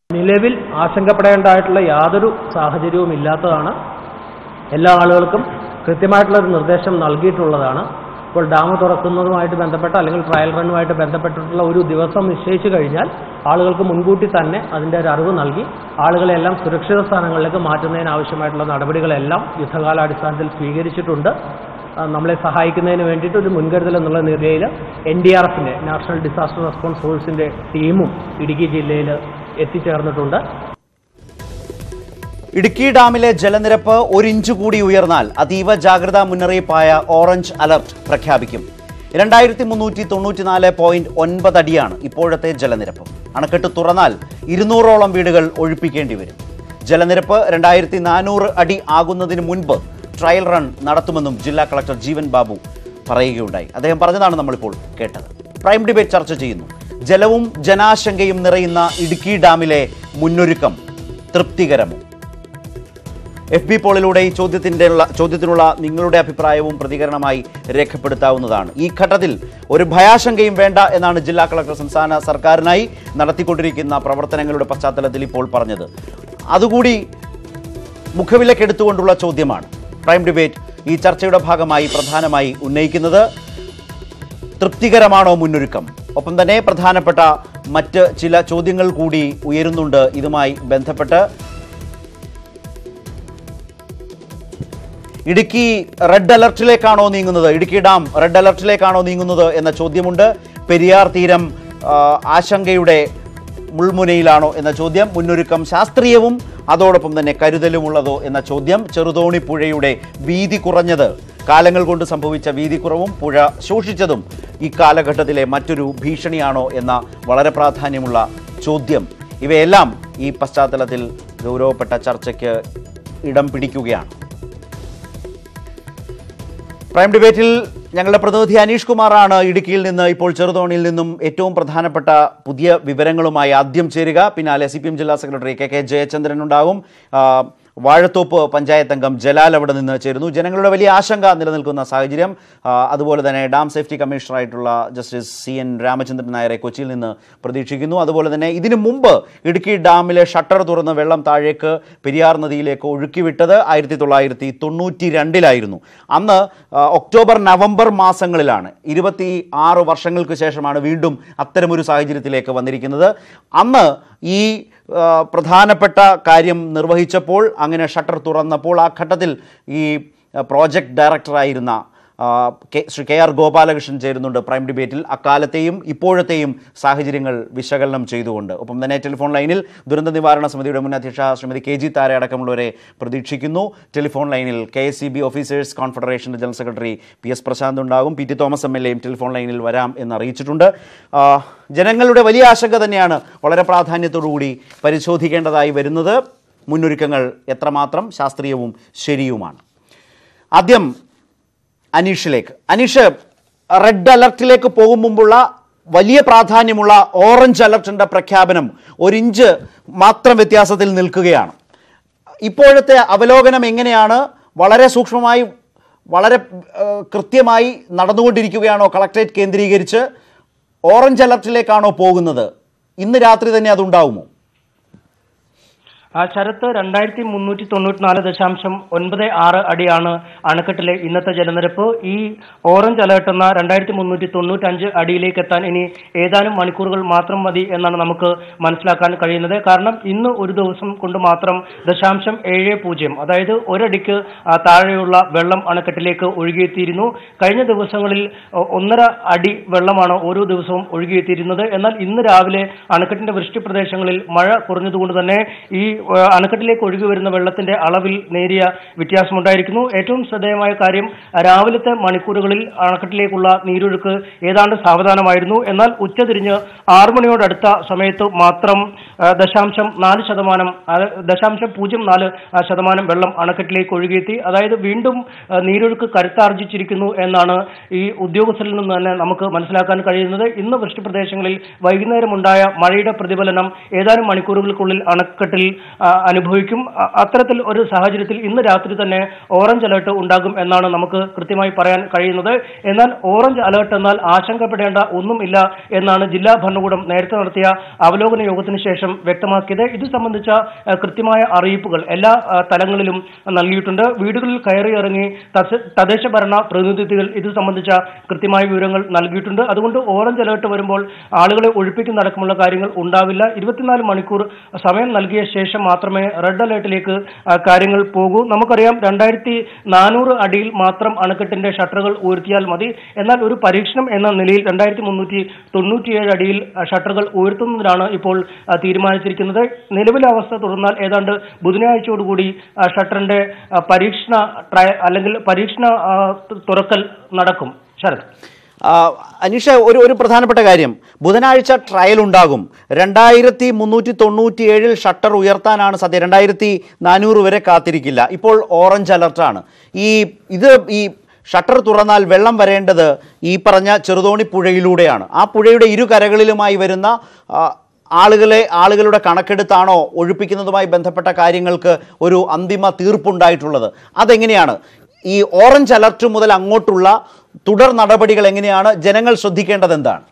നിലവിൽ ആശങ്കപ്പെടേണ്ടതായിട്ടുള്ള യാതൊരു സാഹചര്യവും ഇല്ലാത്തതാണ് എല്ലാ ആളുകൾക്കും കൃത്യമായിട്ടുള്ള ഒരു നിർദ്ദേശം നൽകിയിട്ടുള്ളതാണ് ഇപ്പോൾ ഡാം തുറക്കുന്നതുമായിട്ട് ബന്ധപ്പെട്ട അല്ലെങ്കിൽ ട്രയൽ റണ്ണുമായിട്ട് ബന്ധപ്പെട്ടിട്ടുള്ള ഒരു ദിവസം നിശ്ചയിച്ചു കഴിഞ്ഞാൽ ആളുകൾക്ക് മുൻകൂട്ടി തന്നെ അതിൻ്റെ ഒരു അറിവ് നൽകി ആളുകളെല്ലാം സുരക്ഷിത സ്ഥാനങ്ങളിലേക്ക് മാറ്റുന്നതിന് ആവശ്യമായിട്ടുള്ള നടപടികളെല്ലാം യുദ്ധകാലാടിസ്ഥാനത്തിൽ സ്വീകരിച്ചിട്ടുണ്ട് ആ, നമ്മളെ സഹായിക്കുന്നതിന് വേണ്ടിയിട്ട് ഒരു മുൻകരുതൽ എന്നുള്ള നിലയിൽ എൻ ഡി ആർ എഫിൻ്റെ നാഷണൽ ഡിസാസ്റ്റർ റെസ്പോൺസ് ഫോഴ്സിൻ്റെ ടീമും ഇടുക്കി ജില്ലയിൽ എത്തിച്ചേർന്നിട്ടുണ്ട് ഇടുക്കി ഡാമിലെ ജലനിരപ്പ് ഒരു ഇഞ്ച് കൂടി ഉയർന്നാൽ അതീവ ജാഗ്രതാ മുന്നറിയിപ്പായ ഓറഞ്ച് അലർട്ട് പ്രഖ്യാപിക്കും രണ്ടായിരത്തി മുന്നൂറ്റി തൊണ്ണൂറ്റിനാല് പോയിന്റ് ഒൻപത് അടിയാണ് ഇപ്പോഴത്തെ ജലനിരപ്പ് അണക്കെട്ട് തുറന്നാൽ ഇരുന്നൂറോളം വീടുകൾ ഒഴിപ്പിക്കേണ്ടി വരും ജലനിരപ്പ് രണ്ടായിരത്തി നാനൂറ് അടി ആകുന്നതിന് മുൻപ് ട്രയൽ റൺ നടത്തുമെന്നും ജില്ലാ കളക്ടർ ജീവൻ ബാബു പറയുകയുണ്ടായി അദ്ദേഹം പറഞ്ഞതാണ് നമ്മളിപ്പോൾ കേട്ടത് പ്രൈം ഡിബേറ്റ് ചർച്ച ചെയ്യുന്നു ജലവും ജനാശങ്കയും നിറയുന്ന ഇടുക്കി ഡാമിലെ മുന്നൊരുക്കം തൃപ്തികരമോ എഫ് ബി പോളിലൂടെ ഈ ചോദ്യത്തിൻ്റെ ഉള്ള ചോദ്യത്തിനുള്ള നിങ്ങളുടെ അഭിപ്രായവും പ്രതികരണമായി രേഖപ്പെടുത്താവുന്നതാണ് ഈ ഘട്ടത്തിൽ ഒരു ഭയാശങ്കയും വേണ്ട എന്നാണ് ജില്ലാ കളക്ടർ സംസ്ഥാന സർക്കാരിനായി നടത്തിക്കൊണ്ടിരിക്കുന്ന പ്രവർത്തനങ്ങളുടെ പശ്ചാത്തലത്തിൽ ഇപ്പോൾ പറഞ്ഞത് അതുകൂടി മുഖവിലക്കെടുത്തുകൊണ്ടുള്ള ചോദ്യമാണ് പ്രൈം ഡിബേറ്റ് ഈ ചർച്ചയുടെ ഭാഗമായി പ്രധാനമായി ഉന്നയിക്കുന്നത് തൃപ്തികരമാണോ മുന്നൊരുക്കം ഒപ്പം തന്നെ പ്രധാനപ്പെട്ട മറ്റ് ചില ചോദ്യങ്ങൾ കൂടി ഉയരുന്നുണ്ട് ഇതുമായി ബന്ധപ്പെട്ട് ഇടുക്കി റെഡ് അലർട്ടിലേക്കാണോ നീങ്ങുന്നത് ഇടുക്കി ഡാം റെഡ് അലർട്ടിലേക്കാണോ നീങ്ങുന്നത് എന്ന ചോദ്യമുണ്ട് പെരിയാർ തീരം ആ, ആശങ്കയുടെ മുൾമുനയിലാണോ എന്ന ചോദ്യം മുന്നൊരുക്കം ശാസ്ത്രീയവും അതോടൊപ്പം തന്നെ കരുതലുമുള്ളതോ എന്ന ചോദ്യം ചെറുതോണി പുഴയുടെ വീതി കുറഞ്ഞത് കാലങ്ങൾ കൊണ്ട് സംഭവിച്ച വീതി കുറവും പുഴ ശോഷിച്ചതും ഈ കാലഘട്ടത്തിലെ മറ്റൊരു ഭീഷണിയാണോ എന്ന വളരെ പ്രാധാന്യമുള്ള ചോദ്യം ഇവയെല്ലാം ഈ പശ്ചാത്തലത്തിൽ ഗൗരവപ്പെട്ട ചർച്ചയ്ക്ക് ഇടം പിടിക്കുകയാണ് പ്രൈം ഡിബേറ്റിൽ ഞങ്ങളുടെ പ്രതിനിധി അനീഷ് കുമാറാണ് ഇടുക്കിയിൽ നിന്ന് ഇപ്പോൾ ചെറുതോണിയിൽ നിന്നും ഏറ്റവും പ്രധാനപ്പെട്ട പുതിയ വിവരങ്ങളുമായി ആദ്യം ചേരുക പിന്നാലെ സി പി എം ജില്ലാ സെക്രട്ടറി കെ കെ ജയചന്ദ്രൻ ഉണ്ടാകും ആ, വാഴത്തോപ്പ് പഞ്ചായത്ത് അംഗം ജലാൽ അവിടെ നിന്ന് ചേരുന്നു ജനങ്ങളുടെ വലിയ ആശങ്ക നിലനിൽക്കുന്ന സാഹചര്യം ആ, അതുപോലെ തന്നെ ഡാം സേഫ്റ്റി കമ്മീഷണറായിട്ടുള്ള ജസ്റ്റിസ് സി എൻ രാമചന്ദ്രൻ നായരെ കൊച്ചിയിൽ നിന്ന് പ്രതീക്ഷിക്കുന്നു അതുപോലെ തന്നെ ഇതിനു മുമ്പ് ഇടുക്കി ഡാമിലെ ഷട്ടർ തുറന്ന് വെള്ളം താഴേക്ക് പെരിയാർ നദിയിലേക്ക് ഒഴുക്കിവിട്ടത് ആയിരത്തി തൊള്ളായിരത്തി തൊണ്ണൂറ്റി രണ്ടിലായിരുന്നു അന്ന് ആ, ഒക്ടോബർ നവംബർ മാസങ്ങളിലാണ് ഇരുപത്തി ആറ് വർഷങ്ങൾക്ക് ശേഷമാണ് വീണ്ടും അത്തരമൊരു സാഹചര്യത്തിലേക്ക് വന്നിരിക്കുന്നത് അന്ന് ഈ ആ, പ്രധാനപ്പെട്ട കാര്യം നിർവഹിച്ചപ്പോൾ അങ്ങനെ ഷട്ടർ തുറന്നപ്പോൾ ആ ഘട്ടത്തിൽ ഈ ആ, പ്രോജക്റ്റ് ഡയറക്ടറായിരുന്ന ആ, K Shri K R Gopalakrishnan ചേരുന്നുണ്ട് പ്രൈം ഡിബേറ്റിൽ അക്കാലത്തെയും ഇപ്പോഴത്തെയും സാഹചര്യങ്ങൾ വിശകലനം ചെയ്തുകൊണ്ട് ഒപ്പം തന്നെ ടെലിഫോൺ ലൈനിൽ ദുരന്ത നിവാരണ സമിതിയുടെ മുൻ അധ്യക്ഷ ശ്രീമതി കെ ജി താര അടക്കമുള്ളവരെ പ്രതീക്ഷിക്കുന്നു ടെലിഫോൺ ലൈനിൽ K S C B officers കോൺഫെഡറേഷൻ്റെ general secretary P S Prashanth ഉണ്ടാകും P T Thomas M L എയും ടെലിഫോൺ ലൈനിൽ വരാം എന്ന് അറിയിച്ചിട്ടുണ്ട് ആ, ജനങ്ങളുടെ വലിയ ആശങ്ക തന്നെയാണ് വളരെ പ്രാധാന്യത്തോടുകൂടി പരിശോധിക്കേണ്ടതായി വരുന്നത് മുന്നൊരുക്കങ്ങൾ എത്രമാത്രം ശാസ്ത്രീയവും ശരിയുമാണ് ആദ്യം അനീഷിലേക്ക് അനീഷ് റെഡ് അലർട്ടിലേക്ക് പോകും മുമ്പുള്ള വലിയ പ്രാധാന്യമുള്ള ഓറഞ്ച് അലർട്ടിൻ്റെ പ്രഖ്യാപനം ഒരു ഇഞ്ച് മാത്രം വ്യത്യാസത്തിൽ നിൽക്കുകയാണ് ഇപ്പോഴത്തെ അവലോകനം എങ്ങനെയാണ് വളരെ സൂക്ഷ്മമായി വളരെ ഏഹ്, കൃത്യമായി നടന്നുകൊണ്ടിരിക്കുകയാണോ കളക്ട്രേറ്റ് കേന്ദ്രീകരിച്ച് ഓറഞ്ച് അലർട്ടിലേക്കാണോ പോകുന്നത് ഇന്ന് രാത്രി തന്നെ അതുണ്ടാവുമോ ആ ശരത്ത് രണ്ടായിരത്തി മുന്നൂറ്റി തൊണ്ണൂറ്റിനാല് ദശാംശം ഒൻപത് ആറ് അടിയാണ് അണക്കെട്ടിലെ ഇന്നത്തെ ജലനിരപ്പ് ഈ ഓറഞ്ച് അലേർട്ട് എന്ന രണ്ടായിരത്തി മുന്നൂറ്റി തൊണ്ണൂറ്റഞ്ച് അടിയിലേക്ക് എത്താൻ ഇനി ഏതാനും മണിക്കൂറുകൾ മാത്രം മതി എന്നാണ് നമുക്ക് മനസ്സിലാക്കാൻ കഴിയുന്നത് കാരണം ഇന്ന് ഒരു ദിവസം കൊണ്ട് മാത്രം ദശാംശം ഏഴ് പൂജ്യം അതായത് ഒരടിക്ക് ആ, താഴെയുള്ള വെള്ളം അണക്കെട്ടിലേക്ക് ഒഴുകിയെത്തിയിരുന്നു കഴിഞ്ഞ ദിവസങ്ങളിൽ ഒ- ഒന്നര അടി വെള്ളമാണ് ഓരോ ദിവസവും ഒഴുകിയെത്തിയിരുന്നത് എന്നാൽ ഇന്ന് രാവിലെ അണക്കെട്ടിന്റെ വൃഷ്ടി പ്രദേശങ്ങളിൽ മഴ കുറഞ്ഞതുകൊണ്ട് തന്നെ ഈ ആ, അണക്കെട്ടിലേക്ക് ഒഴുകി വരുന്ന വെള്ളത്തിന്റെ അളവിൽ നേരിയ വ്യത്യാസമുണ്ടായിരിക്കുന്നു ഏറ്റവും ശ്രദ്ധേയമായ കാര്യം രാവിലത്തെ മണിക്കൂറുകളിൽ അണക്കെട്ടിലേക്കുള്ള നീരൊഴുക്ക് ഏതാണ്ട് സാവധാനമായിരുന്നു എന്നാൽ ഉച്ചതിരിഞ്ഞ് ആറു മണിയോടടുത്ത സമയത്ത് മാത്രം ആ, ദശാംശം നാല് ശതമാനം ആ, ദശാംശം പൂജ്യം നാല് ആ, ശതമാനം വെള്ളം അണക്കെട്ടിലേക്ക് ഒഴുകിയെത്തി അതായത് വീണ്ടും ആ, നീരൊഴുക്ക് കരുത്താർജിച്ചിരിക്കുന്നു എന്നാണ് ഈ ഉദ്യോഗസ്ഥരിൽ നിന്ന് തന്നെ നമുക്ക് മനസ്സിലാക്കാൻ കഴിയുന്നത് ഇന്ന് വൃഷ്ടി പ്രദേശങ്ങളിൽ വൈകുന്നേരമുണ്ടായ മഴയുടെ പ്രതിഫലനം ഏതാനും മണിക്കൂറുകൾക്കുള്ളിൽ അണക്കെട്ടിൽ ആ, അനുഭവിക്കും അ- അത്തരത്തിൽ ഒരു സാഹചര്യത്തിൽ ഇന്ന് രാത്രി തന്നെ ഓറഞ്ച് അലേർട്ട് ഉണ്ടാകും എന്നാണ് നമുക്ക് കൃത്യമായി പറയാൻ കഴിയുന്നത് എന്നാൽ ഓറഞ്ച് അലേർട്ട് എന്നാൽ ആശങ്കപ്പെടേണ്ട ഒന്നുമില്ല എന്നാണ് ജില്ലാ ഭരണകൂടം നേരത്തെ നടത്തിയ അവലോകന യോഗത്തിന് ശേഷം വ്യക്തമാക്കിയത് ഇത് സംബന്ധിച്ച ആ, കൃത്യമായ അറിയിപ്പുകൾ എല്ലാ ആ, തലങ്ങളിലും നൽകിയിട്ടുണ്ട് വീടുകളിൽ കയറി ഇറങ്ങി തദ്ദേശ- തദ്ദേശ ഭരണ പ്രതിനിധികൾ ഇത് സംബന്ധിച്ച കൃത്യമായ വിവരങ്ങൾ നൽകിയിട്ടുണ്ട് അതുകൊണ്ട് ഓറഞ്ച് അലേർട്ട് വരുമ്പോൾ ആളുകളെ ഒഴിപ്പിക്കുന്നതടക്കമുള്ള കാര്യങ്ങൾ ഉണ്ടാവില്ല ഇരുപത്തിനാല് മണിക്കൂർ സമയം നൽകിയ ശേഷം മാത്രമേ റെഡ് അലേർട്ടിലേക്ക് ആ, കാര്യങ്ങൾ പോകൂ നമുക്കറിയാം രണ്ടായിരത്തി നാനൂറ് അടിയിൽ മാത്രം അണക്കെട്ടിന്റെ ഷട്ടറുകൾ ഉയർത്തിയാൽ മതി എന്നാൽ ഒരു പരീക്ഷണം എന്ന നിലയിൽ രണ്ടായിരത്തി മുന്നൂറ്റി തൊണ്ണൂറ്റിയേഴ് അടിയിൽ ആ, ഷട്ടറുകൾ ഉയർത്തുന്നതിനാണ് ഇപ്പോൾ ആ, തീരുമാനിച്ചിരിക്കുന്നത് നിലവിലെ അവസ്ഥ തുടർന്നാൽ ഏതാണ്ട് ബുധനാഴ്ചയോടുകൂടി ആ, ഷട്ടറിന്റെ ആ, പരീക്ഷണ ട്രയ അല്ലെങ്കിൽ പരീക്ഷണ ആ, തുറക്കൽ നടക്കും ശരത് ആ, അനീഷ ഒരു ഒരു പ്രധാനപ്പെട്ട കാര്യം ബുധനാഴ്ച ട്രയൽ ഉണ്ടാകും രണ്ടായിരത്തി മുന്നൂറ്റി തൊണ്ണൂറ്റി ഏഴിൽ ഷട്ടർ ഉയർത്താനാണ് സത്യം രണ്ടായിരത്തി നാനൂറ് വരെ കാത്തിരിക്കില്ല ഇപ്പോൾ ഓറഞ്ച് അലർട്ടാണ് ഈ ഇത് ഈ ഷട്ടർ തുറന്നാൽ വെള്ളം വരേണ്ടത് ഈ പറഞ്ഞ ചെറുതോണി പുഴയിലൂടെയാണ് ആ പുഴയുടെ ഇരു കരകളിലുമായി വരുന്ന ആ, ആളുകളെ ആളുകളുടെ കണക്കെടുത്താണോ ഒഴിപ്പിക്കുന്നതുമായി ബന്ധപ്പെട്ട കാര്യങ്ങൾക്ക് ഒരു അന്തിമ തീർപ്പുണ്ടായിട്ടുള്ളത് അതെങ്ങനെയാണ് ഈ ഓറഞ്ച് അലർട്ട് മുതൽ അങ്ങോട്ടുള്ള തുടർ നടപടികൾ എങ്ങനെയാണ് ജനങ്ങൾ ശ്രദ്ധിക്കേണ്ടത് എന്താണ്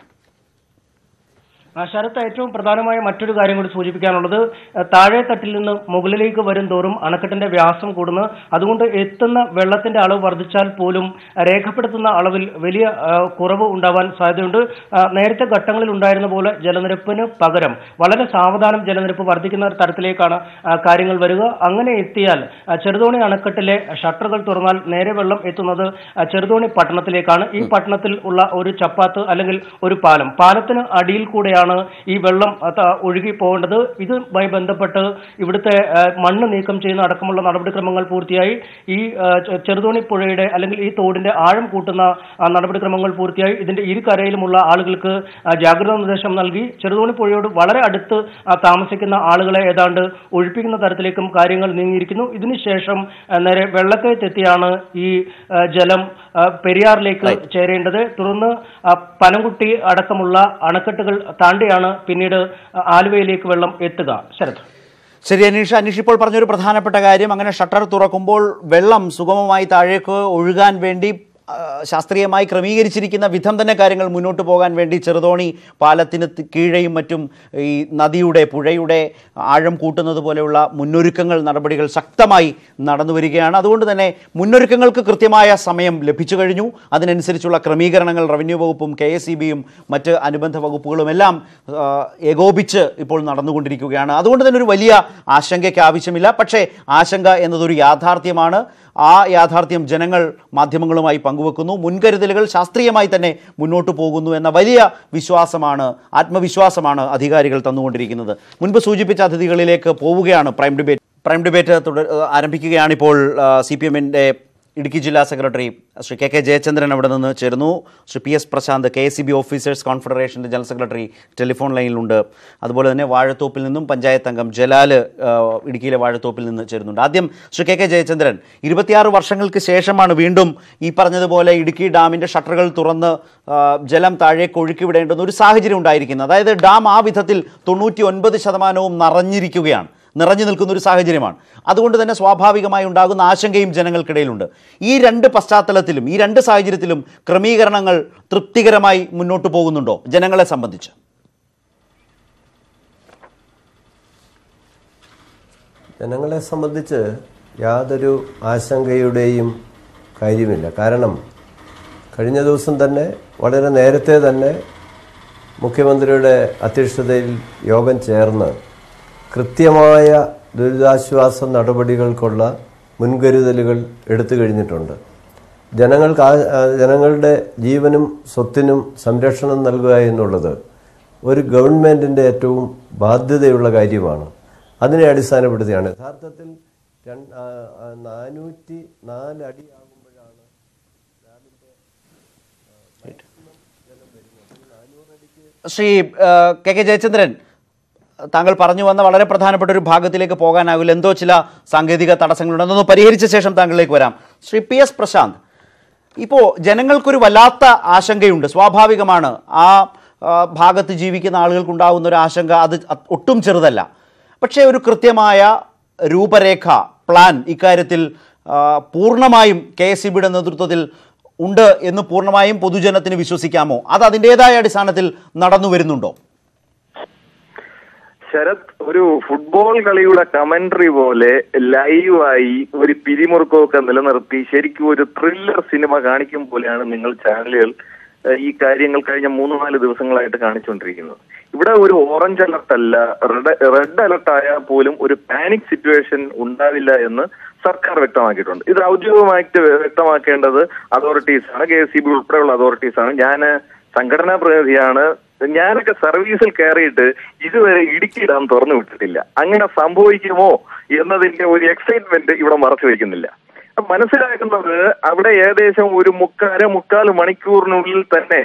ആ ശരത്ത് ഏറ്റവും പ്രധാനമായ മറ്റൊരു കാര്യം കൂടി സൂചിപ്പിക്കാനുള്ളത് ഏഹ്, താഴെ തട്ടിൽ നിന്ന് മുകളിലേക്ക് വരും തോറും അണക്കെട്ടിന്റെ വ്യാസം കൂടുന്നു അതുകൊണ്ട് എത്തുന്ന വെള്ളത്തിന്റെ അളവ് വർദ്ധിച്ചാൽ പോലും രേഖപ്പെടുത്തുന്ന അളവിൽ വലിയ ആ, കുറവ് ഉണ്ടാവാൻ സാധ്യതയുണ്ട് ആ, നേരത്തെ ഘട്ടങ്ങളിൽ ഉണ്ടായിരുന്ന പോലെ ജലനിരപ്പിന് പകരം വളരെ സാവധാനം ജലനിരപ്പ് വർദ്ധിക്കുന്ന ഒരു തരത്തിലേക്കാണ് ആ, കാര്യങ്ങൾ വരിക അങ്ങനെ എത്തിയാൽ ആ, ചെറുതോണി അണക്കെട്ടിലെ ഷട്ടറുകൾ തുറന്നാൽ നേരെ വെള്ളം എത്തുന്നത് ആ, ചെറുതോണി പട്ടണത്തിലേക്കാണ് ഈ പട്ടണത്തിൽ ഉള്ള ഒരു ചപ്പാത്ത് അല്ലെങ്കിൽ ഒരു പാലം പാലത്തിന് അടിയിൽ കൂടെയാണ് ഈ വെള്ളം ആ, ത- ഒഴുകി പോകേണ്ടത് ഇതുമായി ബന്ധപ്പെട്ട് ഇവിടുത്തെ ആ, മണ്ണ് നീക്കം ചെയ്യുന്ന അടക്കമുള്ള നടപടിക്രമങ്ങൾ പൂർത്തിയായി ഈ ആ, ചെ- ചെറുതോണി പുഴയുടെ അല്ലെങ്കിൽ ഈ തോടിന്റെ ആഴം കൂട്ടുന്ന ആ, നടപടിക്രമങ്ങൾ പൂർത്തിയായി ഇതിന്റെ ഇരു കരയിലുമുള്ള ആളുകൾക്ക് ആ, ജാഗ്രതാ നിർദ്ദേശം നൽകി ചെറുതോണി പുഴയോട് വളരെ അടുത്ത് ആ, താമസിക്കുന്ന ആളുകളെ ഏതാണ്ട് ഒഴിപ്പിക്കുന്ന തരത്തിലേക്കും കാര്യങ്ങൾ നീങ്ങിയിരിക്കുന്നു ഇതിനുശേഷം ആ, നേരെ വെള്ളക്കയത്തെത്തിയാണ് ഈ ആ, ജലം ആ, പെരിയാറിലേക്ക് ചേരേണ്ടത് തുടർന്ന് ആ, പനംകുട്ടി അടക്കമുള്ള അണക്കെട്ടുകൾ താണ്ടിയാണ് പിന്നീട് ആ, ആലുവയിലേക്ക് വെള്ളം എത്തുക ശരത് ശരി അനീഷ് അനീഷ് ഇപ്പോൾ പറഞ്ഞൊരു പ്രധാനപ്പെട്ട കാര്യം അങ്ങനെ ഷട്ടർ തുറക്കുമ്പോൾ വെള്ളം സുഗമമായി താഴേക്ക് ഒഴുകാൻ വേണ്ടി ആ, ശാസ്ത്രീയമായി ക്രമീകരിച്ചിരിക്കുന്ന വിധം തന്നെ കാര്യങ്ങൾ മുന്നോട്ട് പോകാൻ വേണ്ടി ചെറുതോണി പാലത്തിന് തി- കീഴെയും മറ്റും ഈ നദിയുടെ പുഴയുടെ ആഴം കൂട്ടുന്നത് പോലെയുള്ള മുന്നൊരുക്കങ്ങൾ നടപടികൾ ശക്തമായി നടന്നു വരികയാണ് അതുകൊണ്ട് തന്നെ മുന്നൊരുക്കങ്ങൾക്ക് കൃത്യമായ സമയം ലഭിച്ചു കഴിഞ്ഞു അതിനനുസരിച്ചുള്ള ക്രമീകരണങ്ങൾ റവന്യൂ വകുപ്പും കെ എസ് ഇ ബിയും മറ്റ് അനുബന്ധ വകുപ്പുകളും എല്ലാം ആ, ഏകോപിച്ച് ഇപ്പോൾ നടന്നുകൊണ്ടിരിക്കുകയാണ് അതുകൊണ്ട് തന്നെ ഒരു വലിയ ആശങ്കയ്ക്ക് ആവശ്യമില്ല പക്ഷേ ആശങ്ക എന്നതൊരു യാഥാർത്ഥ്യമാണ് ആ യാഥാർത്ഥ്യം ജനങ്ങൾ മാധ്യമങ്ങളുമായി പങ്കുവെക്കുന്നു മുൻകരുതലുകൾ ശാസ്ത്രീയമായി തന്നെ മുന്നോട്ട് പോകുന്നു എന്ന വലിയ വിശ്വാസമാണ് ആത്മവിശ്വാസമാണ് അധികാരികൾ തന്നുകൊണ്ടിരിക്കുന്നത് മുൻപ് സൂചിപ്പിച്ച അതിഥികളിലേക്ക് പോവുകയാണ് പ്രൈം ഡിബേറ്റ് പ്രൈം ഡിബേറ്റ് തുടർ ആരംഭിക്കുകയാണിപ്പോൾ സി പി എമ്മിൻ്റെ ഇടുക്കി ജില്ലാ secretary Shri K K Jayachandran അവിടെ നിന്ന് ചേരുന്നു Shri P S Prashanth K S C B officers കോൺഫെഡറേഷൻ്റെ ജനറൽ സെക്രട്ടറി ടെലിഫോൺ ലൈനിലുണ്ട് അതുപോലെ തന്നെ വാഴത്തോപ്പിൽ നിന്നും പഞ്ചായത്ത് അംഗം ജലാൽ ആ, ഇടുക്കിയിലെ വാഴത്തോപ്പിൽ നിന്ന് ചേരുന്നുണ്ട് ആദ്യം ശ്രീ കെ കെ ജയചന്ദ്രൻ ഇരുപത്തിയാറ് വർഷങ്ങൾക്ക് ശേഷമാണ് വീണ്ടും ഈ പറഞ്ഞതുപോലെ ഇടുക്കി ഡാമിൻ്റെ ഷട്ടറുകൾ തുറന്ന് ആ, ജലം താഴേക്ക് ഒഴുക്കി വിടേണ്ടുന്ന ഒരു സാഹചര്യം ഉണ്ടായിരിക്കുന്നത് അതായത് ഡാം ആ വിധത്തിൽ തൊണ്ണൂറ്റി ഒൻപത് ശതമാനവും നിറഞ്ഞിരിക്കുകയാണ് നിറഞ്ഞു നിൽക്കുന്ന ഒരു സാഹചര്യമാണ് അതുകൊണ്ട് തന്നെ സ്വാഭാവികമായി ഉണ്ടാകുന്ന ആശങ്കയും ജനങ്ങൾക്കിടയിലുണ്ട് ഈ രണ്ട് പശ്ചാത്തലത്തിലും ഈ രണ്ട് സാഹചര്യത്തിലും ക്രമീകരണങ്ങൾ തൃപ്തികരമായി മുന്നോട്ട് പോകുന്നുണ്ടോ ജനങ്ങളെ സംബന്ധിച്ച് ജനങ്ങളെ സംബന്ധിച്ച് യാതൊരു ആശങ്കയുടെയും കാര്യമില്ല കാരണം കഴിഞ്ഞ ദിവസം തന്നെ വളരെ നേരത്തെ തന്നെ മുഖ്യമന്ത്രിയുടെ അധ്യക്ഷതയിൽ യോഗം ചേർന്ന് കൃത്യമായ ദുരിതാശ്വാസ നടപടികൾക്കുള്ള മുൻകരുതലുകൾ എടുത്തു കഴിഞ്ഞിട്ടുണ്ട് ജനങ്ങൾക്ക് ആ- ആ ജനങ്ങളുടെ ജീവനും സ്വത്തിനും സംരക്ഷണം നൽകുക എന്നുള്ളത് ഒരു ഗവൺമെൻറ്റിൻ്റെ ഏറ്റവും ബാധ്യതയുള്ള കാര്യമാണ് അതിനെ അടിസ്ഥാനപ്പെടുത്തിയാണ് യഥാർത്ഥത്തിൽ രണ്ട് ആ, ആ, നാനൂറ്റി നാല് അടി ആകുമ്പോഴാണ് ശ്രീ ആ, കെ കെ ജയചന്ദ്രൻ താങ്കൾ പറഞ്ഞു വന്ന വളരെ പ്രധാനപ്പെട്ട ഒരു ഭാഗത്തിലേക്ക് പോകാനാകില്ല എന്തോ ചില സാങ്കേതിക തടസ്സങ്ങളുണ്ട് അതൊന്ന് പരിഹരിച്ച ശേഷം താങ്കളിലേക്ക് വരാം ശ്രീ പി എസ് പ്രശാന്ത് ഇപ്പോൾ ജനങ്ങൾക്കൊരു വല്ലാത്ത ആശങ്കയുണ്ട് സ്വാഭാവികമാണ് ആ ആ, ഭാഗത്ത് ജീവിക്കുന്ന ആളുകൾക്കുണ്ടാകുന്ന ഒരു ആശങ്ക അത് അത് ഒട്ടും ചെറുതല്ല പക്ഷേ ഒരു കൃത്യമായ രൂപരേഖ പ്ലാൻ ഇക്കാര്യത്തിൽ ആ, പൂർണ്ണമായും കെ എസ് സി ബിയുടെ നേതൃത്വത്തിൽ ഉണ്ട് എന്ന് പൂർണ്ണമായും പൊതുജനത്തിന് വിശ്വസിക്കാമോ അത് അതിൻ്റെതായ അടിസ്ഥാനത്തിൽ നടന്നു വരുന്നുണ്ടോ ശരത് ഒരു ഫുട്ബോൾ കളിയുടെ കമന്ററി പോലെ ലൈവായി ഒരു പിരിമുറുക്കമൊക്കെ നിലനിർത്തി ശരിക്കും ഒരു ത്രില്ലർ സിനിമ കാണിക്കും പോലെയാണ് നിങ്ങൾ ചാനലുകൾ ഏഹ്, ഈ കാര്യങ്ങൾ കഴിഞ്ഞ മൂന്ന് നാല് ദിവസങ്ങളായിട്ട് കാണിച്ചുകൊണ്ടിരിക്കുന്നത് ഇവിടെ ഒരു ഓറഞ്ച് അലർട്ട് അല്ല റെഡ് റെഡ് അലർട്ട് ആയാൽ പോലും ഒരു പാനിക് സിറ്റുവേഷൻ ഉണ്ടാവില്ല എന്ന് സർക്കാർ വ്യക്തമാക്കിയിട്ടുണ്ട് ഇത് ഔദ്യോഗികമായിട്ട് വ്യക്തമാക്കേണ്ടത് അതോറിറ്റീസ് ആണ് കെ എസ് സി ബി ഉൾപ്പെടെയുള്ള അതോറിറ്റീസ് ആണ് ഞാൻ സംഘടനാ പ്രതിനിധിയാണ് ഞാനൊക്കെ സർവീസിൽ കയറിയിട്ട് ഇതുവരെ ഇടുക്കി ഡാം തുറന്നു വിട്ടിട്ടില്ല അങ്ങനെ സംഭവിക്കുമോ എന്നതിന്റെ ഒരു എക്സൈറ്റ്മെന്റ് ഇവിടെ മറച്ചു വയ്ക്കുന്നില്ല അപ്പൊ മനസ്സിലാക്കുന്നത് അവിടെ ഏകദേശം ഒരു മുക്കാല മുക്കാൽ മണിക്കൂറിനുള്ളിൽ തന്നെ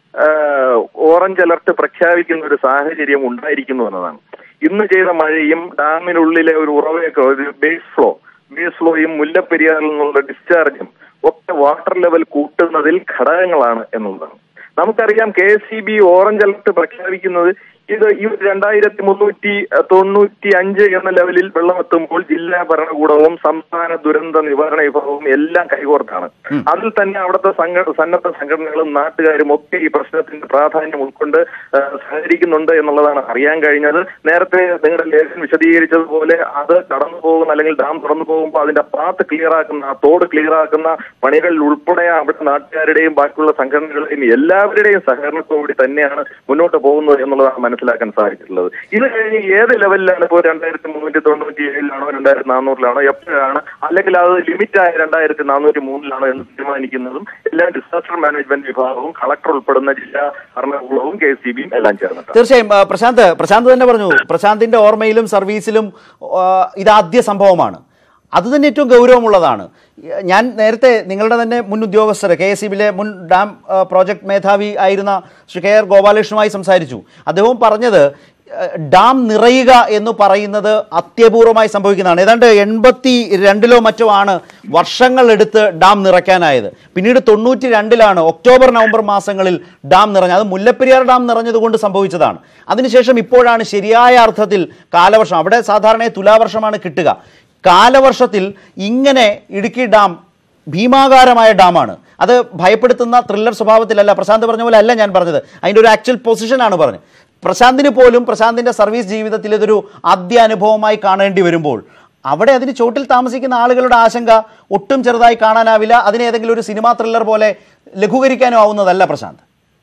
ആഹ്, ഓറഞ്ച് അലർട്ട് പ്രഖ്യാപിക്കുന്ന ഒരു സാഹചര്യം ഉണ്ടായിരിക്കുന്നു എന്നതാണ് ഇന്ന് ചെയ്ത മഴയും ഡാമിനുള്ളിലെ ഒരു ഉറവയൊക്കെ ഒരു ബേസ് ഫ്ലോ ബേസ് ഫ്ലോയും മുല്ലപ്പെരിയാറിൽ നിന്നുള്ള ഡിസ്ചാർജും ഒക്കെ വാട്ടർ ലെവൽ കൂട്ടുന്നതിൽ ഘടകങ്ങളാണ് എന്നുള്ളതാണ് നമുക്കറിയാം K S C B orange alert പ്രഖ്യാപിക്കുന്നത് ഇത് ഈ രണ്ടായിരത്തി മുന്നൂറ്റി തൊണ്ണൂറ്റി അഞ്ച് എന്ന ലെവലിൽ വെള്ളമെത്തുമ്പോൾ ജില്ലാ ഭരണകൂടവും സംസ്ഥാന ദുരന്ത നിവാരണ വിഭാഗവും എല്ലാം കൈകോർത്താണ് അതിൽ തന്നെ അവിടുത്തെ സംഘ സന്നദ്ധ സംഘടനകളും നാട്ടുകാരും ഒക്കെ ഈ പ്രശ്നത്തിന്റെ പ്രാധാന്യം ഉൾക്കൊണ്ട് ആ, സഹകരിക്കുന്നുണ്ട് എന്നുള്ളതാണ് അറിയാൻ കഴിഞ്ഞത് നേരത്തെ നിങ്ങളുടെ ലേഖനം വിശദീകരിച്ചതുപോലെ അത് കടന്നു പോകുന്ന അല്ലെങ്കിൽ ഡാം തുറന്നു പോകുമ്പോൾ അതിന്റെ പാത്ത് ക്ലിയർ ആക്കുന്ന ആ തോട് ക്ലിയർ ആക്കുന്ന പണികളിൽ ഉൾപ്പെടെ അവിടെ നാട്ടുകാരുടെയും ബാക്കിയുള്ള സംഘടനകളുടെയും എല്ലാവരുടെയും സഹകരണത്തോടുകൂടി തന്നെയാണ് മുന്നോട്ട് പോകുന്നത് എന്നുള്ളതാണ് മനസ്സിലാക്കാൻ സാധിച്ചിട്ടുള്ളത് ഇത് കഴിഞ്ഞ് ഏത് ലെവലിലാണ് ഇപ്പോൾ രണ്ടായിരത്തി മുന്നൂറ്റി തൊണ്ണൂറ്റി ഏഴിലാണോ രണ്ടായിരത്തി നാനൂറിലാണോ എപ്പോഴാണ് അല്ലെങ്കിൽ അത് ലിമിറ്റ് ആയ രണ്ടായിരത്തി നാനൂറ്റി മൂന്നിലാണോ എന്ന് തീരുമാനിക്കുന്നതും എല്ലാം ഡിസാസ്റ്റർ മാനേജ്മെന്റ് വിഭാഗവും കളക്ടർ ഉൾപ്പെടുന്ന ജില്ലാ ഭരണകൂടവും കെ സി ബിയും എല്ലാം ചേർന്നിട്ടാണ് തീർച്ചയായും ആ, പ്രശാന്ത് പ്രശാന്ത് തന്നെ പറഞ്ഞു പ്രശാന്തിന്റെ ഓർമ്മയിലും സർവീസിലും ആ, ഇതാദ്യ സംഭവമാണ് അത് തന്നെ ഏറ്റവും ഗൗരവമുള്ളതാണ് ഞാൻ നേരത്തെ നിങ്ങളുടെ തന്നെ മുൻ ഉദ്യോഗസ്ഥർ കെ എസ് ബിയിലെ മുൻ ഡാം ആ, പ്രോജക്ട് മേധാവി ആയിരുന്ന ശ്രീ കെ ആർ ഗോപാലകൃഷ്ണനുമായി സംസാരിച്ചു അദ്ദേഹവും പറഞ്ഞത് ആ, ഡാം നിറയുക എന്ന് പറയുന്നത് അത്യപൂർവമായി സംഭവിക്കുന്നതാണ് ഏതാണ്ട് എൺപത്തി രണ്ടിലോ മറ്റോ ആണ് വർഷങ്ങളെടുത്ത് ഡാം നിറയ്ക്കാനായത് പിന്നീട് തൊണ്ണൂറ്റി രണ്ടിലാണ് ഒക്ടോബർ നവംബർ മാസങ്ങളിൽ ഡാം നിറഞ്ഞത് അത് മുല്ലപ്പെരിയാർ ഡാം നിറഞ്ഞതുകൊണ്ട് സംഭവിച്ചതാണ് അതിനുശേഷം ഇപ്പോഴാണ് ശരിയായ അർത്ഥത്തിൽ കാലവർഷം അവിടെ സാധാരണ തുലാവർഷമാണ് കിട്ടുക കാലവർഷത്തിൽ ഇങ്ങനെ ഇടുക്കി ഡാം ഭീമാകാരമായ ഡാമാണ് അത് ഭയപ്പെടുത്തുന്ന ത്രില്ലർ സ്വഭാവത്തിലല്ല പ്രശാന്ത് പറഞ്ഞ പോലെ അല്ല ഞാൻ പറഞ്ഞത് അതിൻ്റെ ഒരു ആക്ച്വൽ പൊസിഷനാണ് പറഞ്ഞത് പ്രശാന്തിന് പോലും പ്രശാന്തിൻ്റെ സർവീസ് ജീവിതത്തിൽ ഇതൊരു ആദ്യ അനുഭവമായി കാണേണ്ടി വരുമ്പോൾ അവിടെ അതിന് ചോട്ടിൽ താമസിക്കുന്ന ആളുകളുടെ ആശങ്ക ഒട്ടും ചെറുതായി കാണാനാവില്ല അതിനെ ഏതെങ്കിലും ഒരു സിനിമാ ത്രില്ലർ പോലെ ലഘൂകരിക്കാനും ആവുന്നതല്ല പ്രശാന്ത്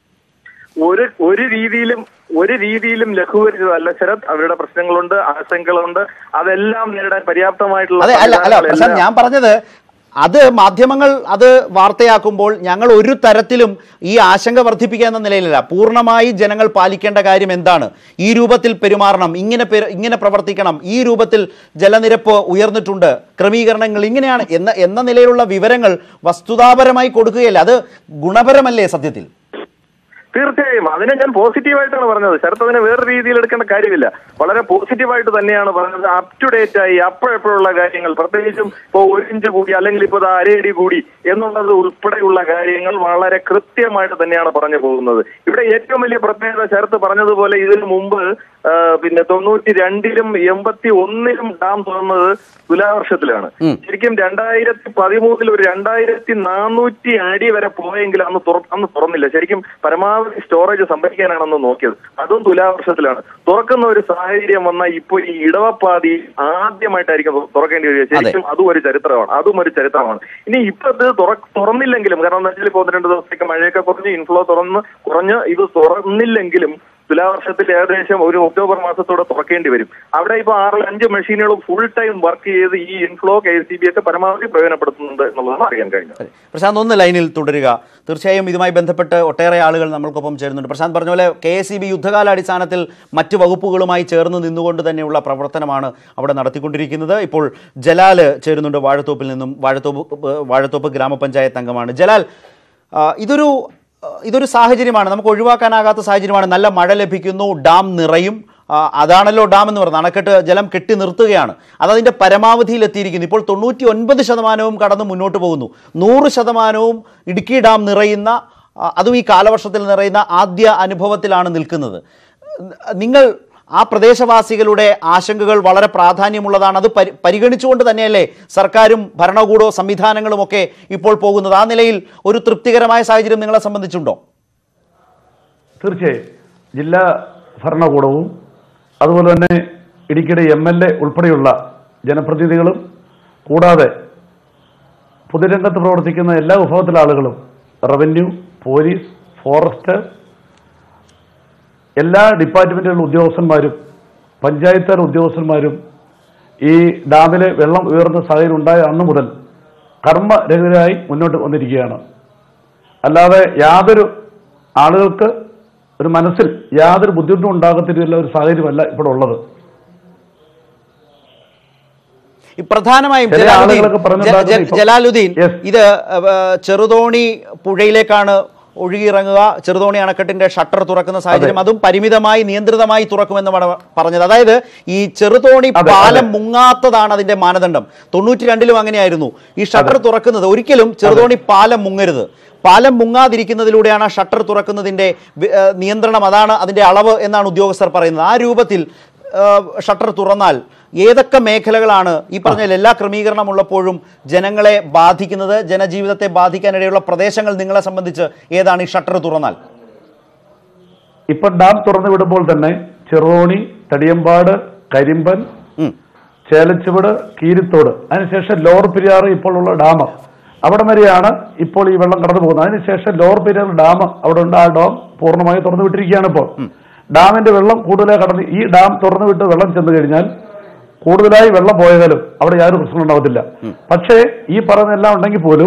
ഒരു ഒരു രീതിയിലും ഒരു രീതിയിലും ലഘൂകരിച്ചതല്ല ശരത് അവരുടെ പ്രശ്നങ്ങളുണ്ട് ആശങ്കകളുണ്ട് അതെല്ലാം നേരിടാൻ പര്യാപ്തമായിട്ടുള്ള അതെ അല്ല അല്ല പ്രശാന്ത് സംവിധാനങ്ങളെല്ലാം ഞാൻ പറഞ്ഞത് അത് മാധ്യമങ്ങൾ അത് വാർത്തയാക്കുമ്പോൾ ഞങ്ങൾ ഒരു തരത്തിലും ഈ ആശങ്ക വർദ്ധിപ്പിക്കുക എന്ന നിലയിലല്ല പൂർണ്ണമായി ജനങ്ങൾ പാലിക്കേണ്ട കാര്യം എന്താണ് ഈ രൂപത്തിൽ പെരുമാറണം ഇങ്ങനെ പെരു- ഇങ്ങനെ പ്രവർത്തിക്കണം ഈ രൂപത്തിൽ ജലനിരപ്പ് ഉയർന്നിട്ടുണ്ട് ക്രമീകരണങ്ങൾ ഇങ്ങനെയാണ് എന്ന എന്ന നിലയിലുള്ള വിവരങ്ങൾ വസ്തുതാപരമായി കൊടുക്കുകയല്ല അത് ഗുണപരമല്ലേ സത്യത്തിൽ തീർച്ചയായും അതിനെ ഞാൻ പോസിറ്റീവായിട്ടാണ് പറഞ്ഞത് ശരത് അതിനെ വേറെ രീതിയിൽ എടുക്കേണ്ട കാര്യമില്ല വളരെ പോസിറ്റീവായിട്ട് തന്നെയാണ് പറഞ്ഞത് അപ് ടു ഡേറ്റ് ആയി അപ്പോഴെപ്പോഴുള്ള കാര്യങ്ങൾ പ്രത്യേകിച്ചും ഇപ്പോൾ ഒരു ഇഞ്ച് കൂടി അല്ലെങ്കിൽ ഇപ്പോൾ ദാ അരയടി കൂടി എന്നുള്ളത് ഉൾപ്പെടെയുള്ള കാര്യങ്ങൾ വളരെ കൃത്യമായിട്ട് തന്നെയാണ് പറഞ്ഞു പോകുന്നത് ഇവിടെ ഏറ്റവും വലിയ പ്രത്യേകത ശരത്ത് പറഞ്ഞതുപോലെ ഇതിനു മുമ്പ് ആ, പിന്നെ തൊണ്ണൂറ്റി രണ്ടിലും എൺപത്തി ഒന്നിലും ഡാം തുറന്നത് തുലാവർഷത്തിലാണ് ശരിക്കും രണ്ടായിരത്തി പതിമൂന്നിൽ ഒരു രണ്ടായിരത്തി നാനൂറ്റി അടി വരെ പോയെങ്കിൽ അന്ന് തുറ അന്ന് തുറന്നില്ല ശരിക്കും പരമാവധി സ്റ്റോറേജ് സംഭരിക്കാനാണെന്ന് നോക്കിയത് അതും തുലാവർഷത്തിലാണ് തുറക്കുന്ന ഒരു സാഹചര്യം വന്നാൽ ഇപ്പോൾ ഈ ഇടവപ്പാതി ആദ്യമായിട്ടായിരിക്കും തു- തുറക്കേണ്ടി വരിക ശരിക്കും അതും ഒരു ചരിത്രമാണ് അതും ഒരു ചരിത്രമാണ് ഇനി ഇപ്പൊ ഇത് തുറ തുറന്നില്ലെങ്കിലും കാരണം എന്താ വെച്ചാൽ ഇപ്പോൾ ഒന്ന് രണ്ട് ദിവസത്തേക്ക് മഴയൊക്കെ കുറഞ്ഞ് ഇൻഫ്ലോ തുറന്ന് കുറഞ്ഞ് ഇത് തുറന്നില്ലെങ്കിലും തുലാവർഷത്തിൽ ഏകദേശം ഒരു ഒക്ടോബർ മാസത്തോടെ തുറക്കേണ്ടി വരും അവിടെ ഇപ്പോൾ ആറിൽ അഞ്ച് മെഷീനുകളും ഫുൾ ടൈം വർക്ക് ചെയ്ത് ഈ inflow K S C B ഒക്കെ പരമാവധി പ്രയോജനപ്പെടുത്തുന്നുണ്ട് എന്നുള്ളതാണ് അറിയാൻ കഴിഞ്ഞത് അതെ. പ്രശാന്ത് ഒന്ന് ലൈനിൽ തുടരുക തീർച്ചയായും ഇതുമായി ബന്ധപ്പെട്ട് ഒട്ടേറെ ആളുകൾ നമ്മൾക്കൊപ്പം ചേരുന്നുണ്ട് പ്രശാന്ത് പറഞ്ഞ പോലെ കെ എസ് ഇ ബി യുദ്ധകാലാടിസ്ഥാനത്തിൽ മറ്റ് വകുപ്പുകളുമായി ചേർന്ന് നിന്നുകൊണ്ട് തന്നെയുള്ള പ്രവർത്തനമാണ് അവിടെ നടത്തിക്കൊണ്ടിരിക്കുന്നത് ഇപ്പോൾ ജലാൽ ചേരുന്നുണ്ട് വാഴത്തോപ്പിൽ നിന്നും വാഴത്തോപ്പ് ഏഹ് വാഴത്തോപ്പ് ഗ്രാമപഞ്ചായത്ത് അംഗമാണ് ജലാൽ ആ, ഇതൊരു ആ, ഇതൊരു സാഹചര്യമാണ് നമുക്ക് ഒഴിവാക്കാനാകാത്ത സാഹചര്യമാണ് നല്ല മഴ ലഭിക്കുന്നു ഡാം നിറയും ആ, അതാണല്ലോ ഡാം എന്ന് പറയുന്നത് അണക്കെട്ട് ജലം കെട്ടി നിർത്തുകയാണ് അതതിൻ്റെ പരമാവധിയിൽ എത്തിയിരിക്കുന്നു ഇപ്പോൾ തൊണ്ണൂറ്റി ഒൻപത് ശതമാനവും കടന്ന് മുന്നോട്ട് പോകുന്നു നൂറ് ശതമാനവും ഇടുക്കി ഡാം നിറയുന്ന ആ, അതും ഈ കാലവർഷത്തിൽ നിറയുന്ന ആദ്യ അനുഭവത്തിലാണ് നിൽക്കുന്നത് നിങ്ങൾ ആ പ്രദേശവാസികളുടെ ആശങ്കകൾ വളരെ പ്രാധാന്യമുള്ളതാണ് അത് പരി പരിഗണിച്ചുകൊണ്ട് തന്നെയല്ലേ സർക്കാരും ഭരണകൂടവും സംവിധാനങ്ങളും ഒക്കെ ഇപ്പോൾ പോകുന്നത് ആ നിലയിൽ ഒരു തൃപ്തികരമായ സാഹചര്യം നിങ്ങളെ സംബന്ധിച്ചുണ്ടോ തീർച്ചയായും ജില്ലാ ഭരണകൂടവും അതുപോലെ തന്നെ ഇടുക്കിയുടെ എം എൽ എ ഉൾപ്പെടെയുള്ള ജനപ്രതിനിധികളും കൂടാതെ പൊതുരംഗത്ത് പ്രവർത്തിക്കുന്ന എല്ലാ വിഭാഗത്തിലെ ആളുകളും റവന്യൂ പോലീസ് ഫോറസ്റ്റ് എല്ലാ ഡിപ്പാർട്ട്മെന്റുകളിലെ ഉദ്യോഗസ്ഥന്മാരും പഞ്ചായത്ത് തല ഉദ്യോഗസ്ഥന്മാരും ഈ ഡാമിലെ വെള്ളം ഉയർന്ന സാഹചര്യം ഉണ്ടായ അന്ന് മുതൽ കർമ്മരഹിതരായി മുന്നോട്ട് വന്നിരിക്കുകയാണ് അല്ലാതെ യാതൊരു ആളുകൾക്ക് ഒരു മനസ്സിൽ യാതൊരു ബുദ്ധിമുട്ടും ഉണ്ടാകത്തില്ല ഒരു സാഹചര്യമല്ല ഇപ്പോൾ ഉള്ളത് ഈ പ്രധാനമായും ചില ജലാലുദ്ദീൻ ആളുകളൊക്കെ പറഞ്ഞിട്ടുണ്ടാകുന്ന ജ- ജ- ഇപ്പം- ജലാലുദ്ദീൻ Yes. ഇത് ഏഹ്, ചെറുതോണി പുഴയിലേക്കാണ് ഒഴുകിയിറങ്ങുക ചെറുതോണി അണക്കെട്ടിന്റെ ഷട്ടർ തുറക്കുന്ന സാഹചര്യം അതും പരിമിതമായി നിയന്ത്രിതമായി തുറക്കുമെന്നാണ് പറഞ്ഞത് അതായത് ഈ ചെറുതോണി അതെ, പാലം അതെ. മുങ്ങാത്തതാണ് അതിന്റെ മാനദണ്ഡം തൊണ്ണൂറ്റി രണ്ടിലും അങ്ങനെയായിരുന്നു ഈ ഷട്ടർ തുറക്കുന്നത് ഒരിക്കലും ചെറുതോണി പാലം മുങ്ങരുത് പാലം മുങ്ങാതിരിക്കുന്നതിലൂടെയാണ് ആ ഷട്ടർ തുറക്കുന്നതിന്റെ വി- ഏഹ്, നിയന്ത്രണം അതാണ് അതിന്റെ അളവ് എന്നാണ് ഉദ്യോഗസ്ഥർ പറയുന്നത് ആ രൂപത്തിൽ ഏഹ്, ഷട്ടർ തുറന്നാൽ ഏതൊക്കെ മേഖലകളാണ് ഈ പറഞ്ഞ എല്ലാ ക്രമീകരണം ഉള്ളപ്പോഴും ജനങ്ങളെ ബാധിക്കുന്നത് ജനജീവിതത്തെ ബാധിക്കാനിടയുള്ള പ്രദേശങ്ങൾ നിങ്ങളെ സംബന്ധിച്ച് ഏതാണ് ഈ ഷട്ടർ തുറന്നാൽ ഇപ്പൊ ഡാം തുറന്നു വിടുമ്പോൾ തന്നെ ചെറുതോണി തടിയമ്പാട് കരിമ്പൻ ഉം. ചേലച്ചുവട് കീരിത്തോട് അതിനുശേഷം ലോർ പെരിയാർ ഇപ്പോൾ ഉള്ള ഡാം അവിടെ വരെയാണ് ഇപ്പോൾ ഈ വെള്ളം കടന്നു പോകുന്നത് അതിനുശേഷം ലോർ പെരിയാർ ഡാം അവിടെ ഉണ്ട് ആ ഡാം പൂർണ്ണമായി തുറന്നു വിട്ടിരിക്കുകയാണ് ഇപ്പോൾ ഡാമിന്റെ വെള്ളം കൂടുതലായി കടന്ന് ഈ ഡാം തുറന്നു വിട്ട് വെള്ളം ചെന്ന് കഴിഞ്ഞാൽ കൂടുതലായി വെള്ളം പോയാലും അവിടെ യാതൊരു പ്രശ്നം ഉണ്ടാവത്തില്ല പക്ഷേ ഈ പറയുന്നതെല്ലാം ഉണ്ടെങ്കിൽ പോലും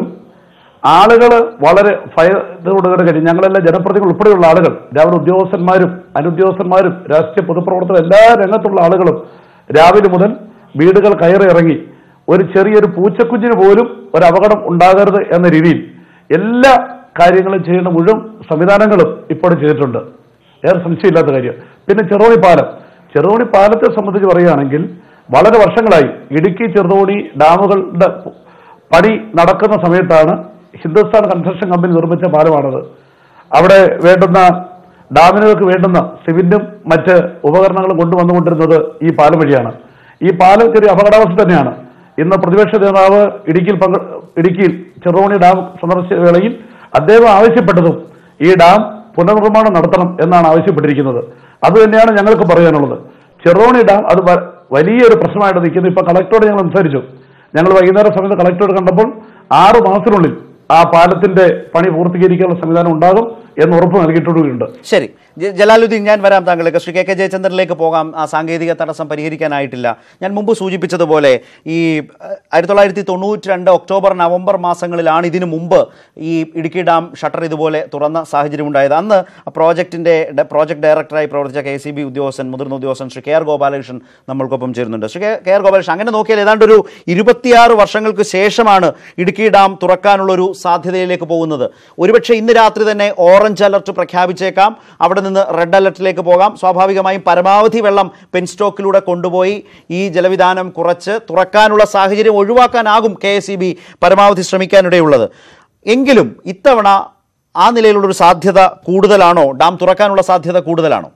ആളുകൾ വളരെ ഭയത്തോടുകൂടി കഴിയും ഞങ്ങളെല്ലാം ജനപ്രതിനിധികൾ ഉൾപ്പെടെയുള്ള ആളുകൾ രാവിലെ ഉദ്യോഗസ്ഥന്മാരും അനുദ്യോഗസ്ഥന്മാരും രാഷ്ട്രീയ പൊതുപ്രവർത്തകർ എല്ലാ രംഗത്തുള്ള ആളുകളും രാവിലെ മുതൽ വീടുകൾ കയറി ഇറങ്ങി ഒരു ചെറിയൊരു പൂച്ചക്കുഞ്ഞിന് പോലും ഒരു അപകടം ഉണ്ടാകരുത് എന്ന രീതിയിൽ എല്ലാ കാര്യങ്ങളും ചെയ്യുന്ന മുഴുവൻ സംവിധാനങ്ങളും ഇപ്പോൾ ചെയ്തിട്ടുണ്ട് ഏറെ സംശയമില്ലാത്ത കാര്യം പിന്നെ ചെറുതോണി പാലം ചെറുതോണി പാലത്തെ സംബന്ധിച്ച് പറയുകയാണെങ്കിൽ വളരെ വർഷങ്ങളായി ഇടുക്കി ചെറുതോണി ഡാമുകളുടെ പണി നടക്കുന്ന സമയത്താണ് ഹിന്ദുസ്ഥാൻ കൺസ്ട്രക്ഷൻ കമ്പനി നിർമ്മിച്ച പാലമാണത് അവിടെ വേണ്ടുന്ന ഡാമിനുകൾക്ക് വേണ്ടുന്ന സിമെന്റും മറ്റ് ഉപകരണങ്ങളും കൊണ്ടുവന്നുകൊണ്ടിരുന്നത് ഈ പാലം വഴിയാണ് ഈ പാലം ചെറിയ അപകടാവസ്ഥ തന്നെയാണ് ഇന്ന് പ്രതിപക്ഷ നേതാവ് ഇടുക്കിയിൽ പങ്കെ ഇടുക്കിയിൽ ചെറുതോണി ഡാം സന്ദർശിച്ച വേളയിൽ അദ്ദേഹം ആവശ്യപ്പെട്ടതും ഈ ഡാം പുനർനിർമ്മാണം നടത്തണം എന്നാണ് ആവശ്യപ്പെട്ടിരിക്കുന്നത് അത് തന്നെയാണ് ഞങ്ങൾക്ക് പറയാനുള്ളത് ചെറുതോണി ഡാം അത് വ- വലിയൊരു പ്രശ്നമായിട്ട് നിൽക്കുന്നു ഇപ്പൊ കളക്ടറോട് ഞങ്ങൾ സംസാരിച്ചു ഞങ്ങൾ വൈകുന്നേരം സമയത്ത് കളക്ടറോട് കണ്ടപ്പോൾ ആറ് മാസത്തിനുള്ളിൽ ആ പാലത്തിന്റെ പണി പൂർത്തീകരിക്കാനുള്ള സംവിധാനം ഉണ്ടാകും എന്ന് ഉറപ്പ് നൽകിയിട്ടുണ്ട് ശരി ജ- ജലാലുദ്ദീൻ ഞാൻ വരാം താങ്കളേക്ക് ശ്രീ കെ കെ ജയചന്ദ്രനിലേക്ക് പോകാം ആ സാങ്കേതിക തടസ്സം പരിഹരിക്കാനായിട്ടില്ല ഞാൻ മുമ്പ് സൂചിപ്പിച്ചതുപോലെ ഈ അഹ്, ആയിരത്തി തൊള്ളായിരത്തി തൊണ്ണൂറ്റി രണ്ട് ഒക്ടോബർ നവംബർ മാസങ്ങളിലാണ് ഇതിനു മുമ്പ് ഈ ഇടുക്കി ഡാം ഷട്ടർ ഇതുപോലെ തുറന്ന സാഹചര്യം ഉണ്ടായത് അന്ന് ആ പ്രോജക്റ്റിന്റെ ഡ- പ്രോജക്ട് ഡയറക്ടറായി പ്രവർത്തിച്ച കെ സി ബി ഉദ്യോഗസ്ഥൻ മുതിർന്ന ഉദ്യോഗസ്ഥൻ ശ്രീ കെ ആർ ഗോപാലകൃഷ്ണൻ നമ്മൾക്കൊപ്പം ചേരുന്നുണ്ട് Shri K- K R Gopalakrishnan അങ്ങനെ നോക്കിയാൽ ഏതാണ്ട് ഒരു ഇരുപത്തിയാറ് വർഷങ്ങൾക്ക് ശേഷമാണ് ഇടുക്കി ഡാം തുറക്കാനുള്ളൊരു സാധ്യതയിലേക്ക് പോകുന്നത് ഒരുപക്ഷെ ഇന്ന് രാത്രി തന്നെ ഓറഞ്ച് അലർട്ട് പ്രഖ്യാപിച്ചേക്കാം അവിടെ നിന്ന് റെഡ് അലർട്ടിലേക്ക് പോകാം സ്വാഭാവികമായും പരമാവധി വെള്ളം പെൻസ്റ്റോക്കിലൂടെ കൊണ്ടുപോയി ഈ ജലവിധാനം കുറച്ച് തുറക്കാനുള്ള സാഹചര്യം ഒഴിവാക്കാനാകും കെ എസ് ഇ ബി പരമാവധി ശ്രമിക്കാനിടയുള്ളത് എങ്കിലും ഇത്തവണ ആ നിലയിലുള്ളൊരു സാധ്യത കൂടുതലാണോ ഡാം തുറക്കാനുള്ള സാധ്യത കൂടുതലാണോ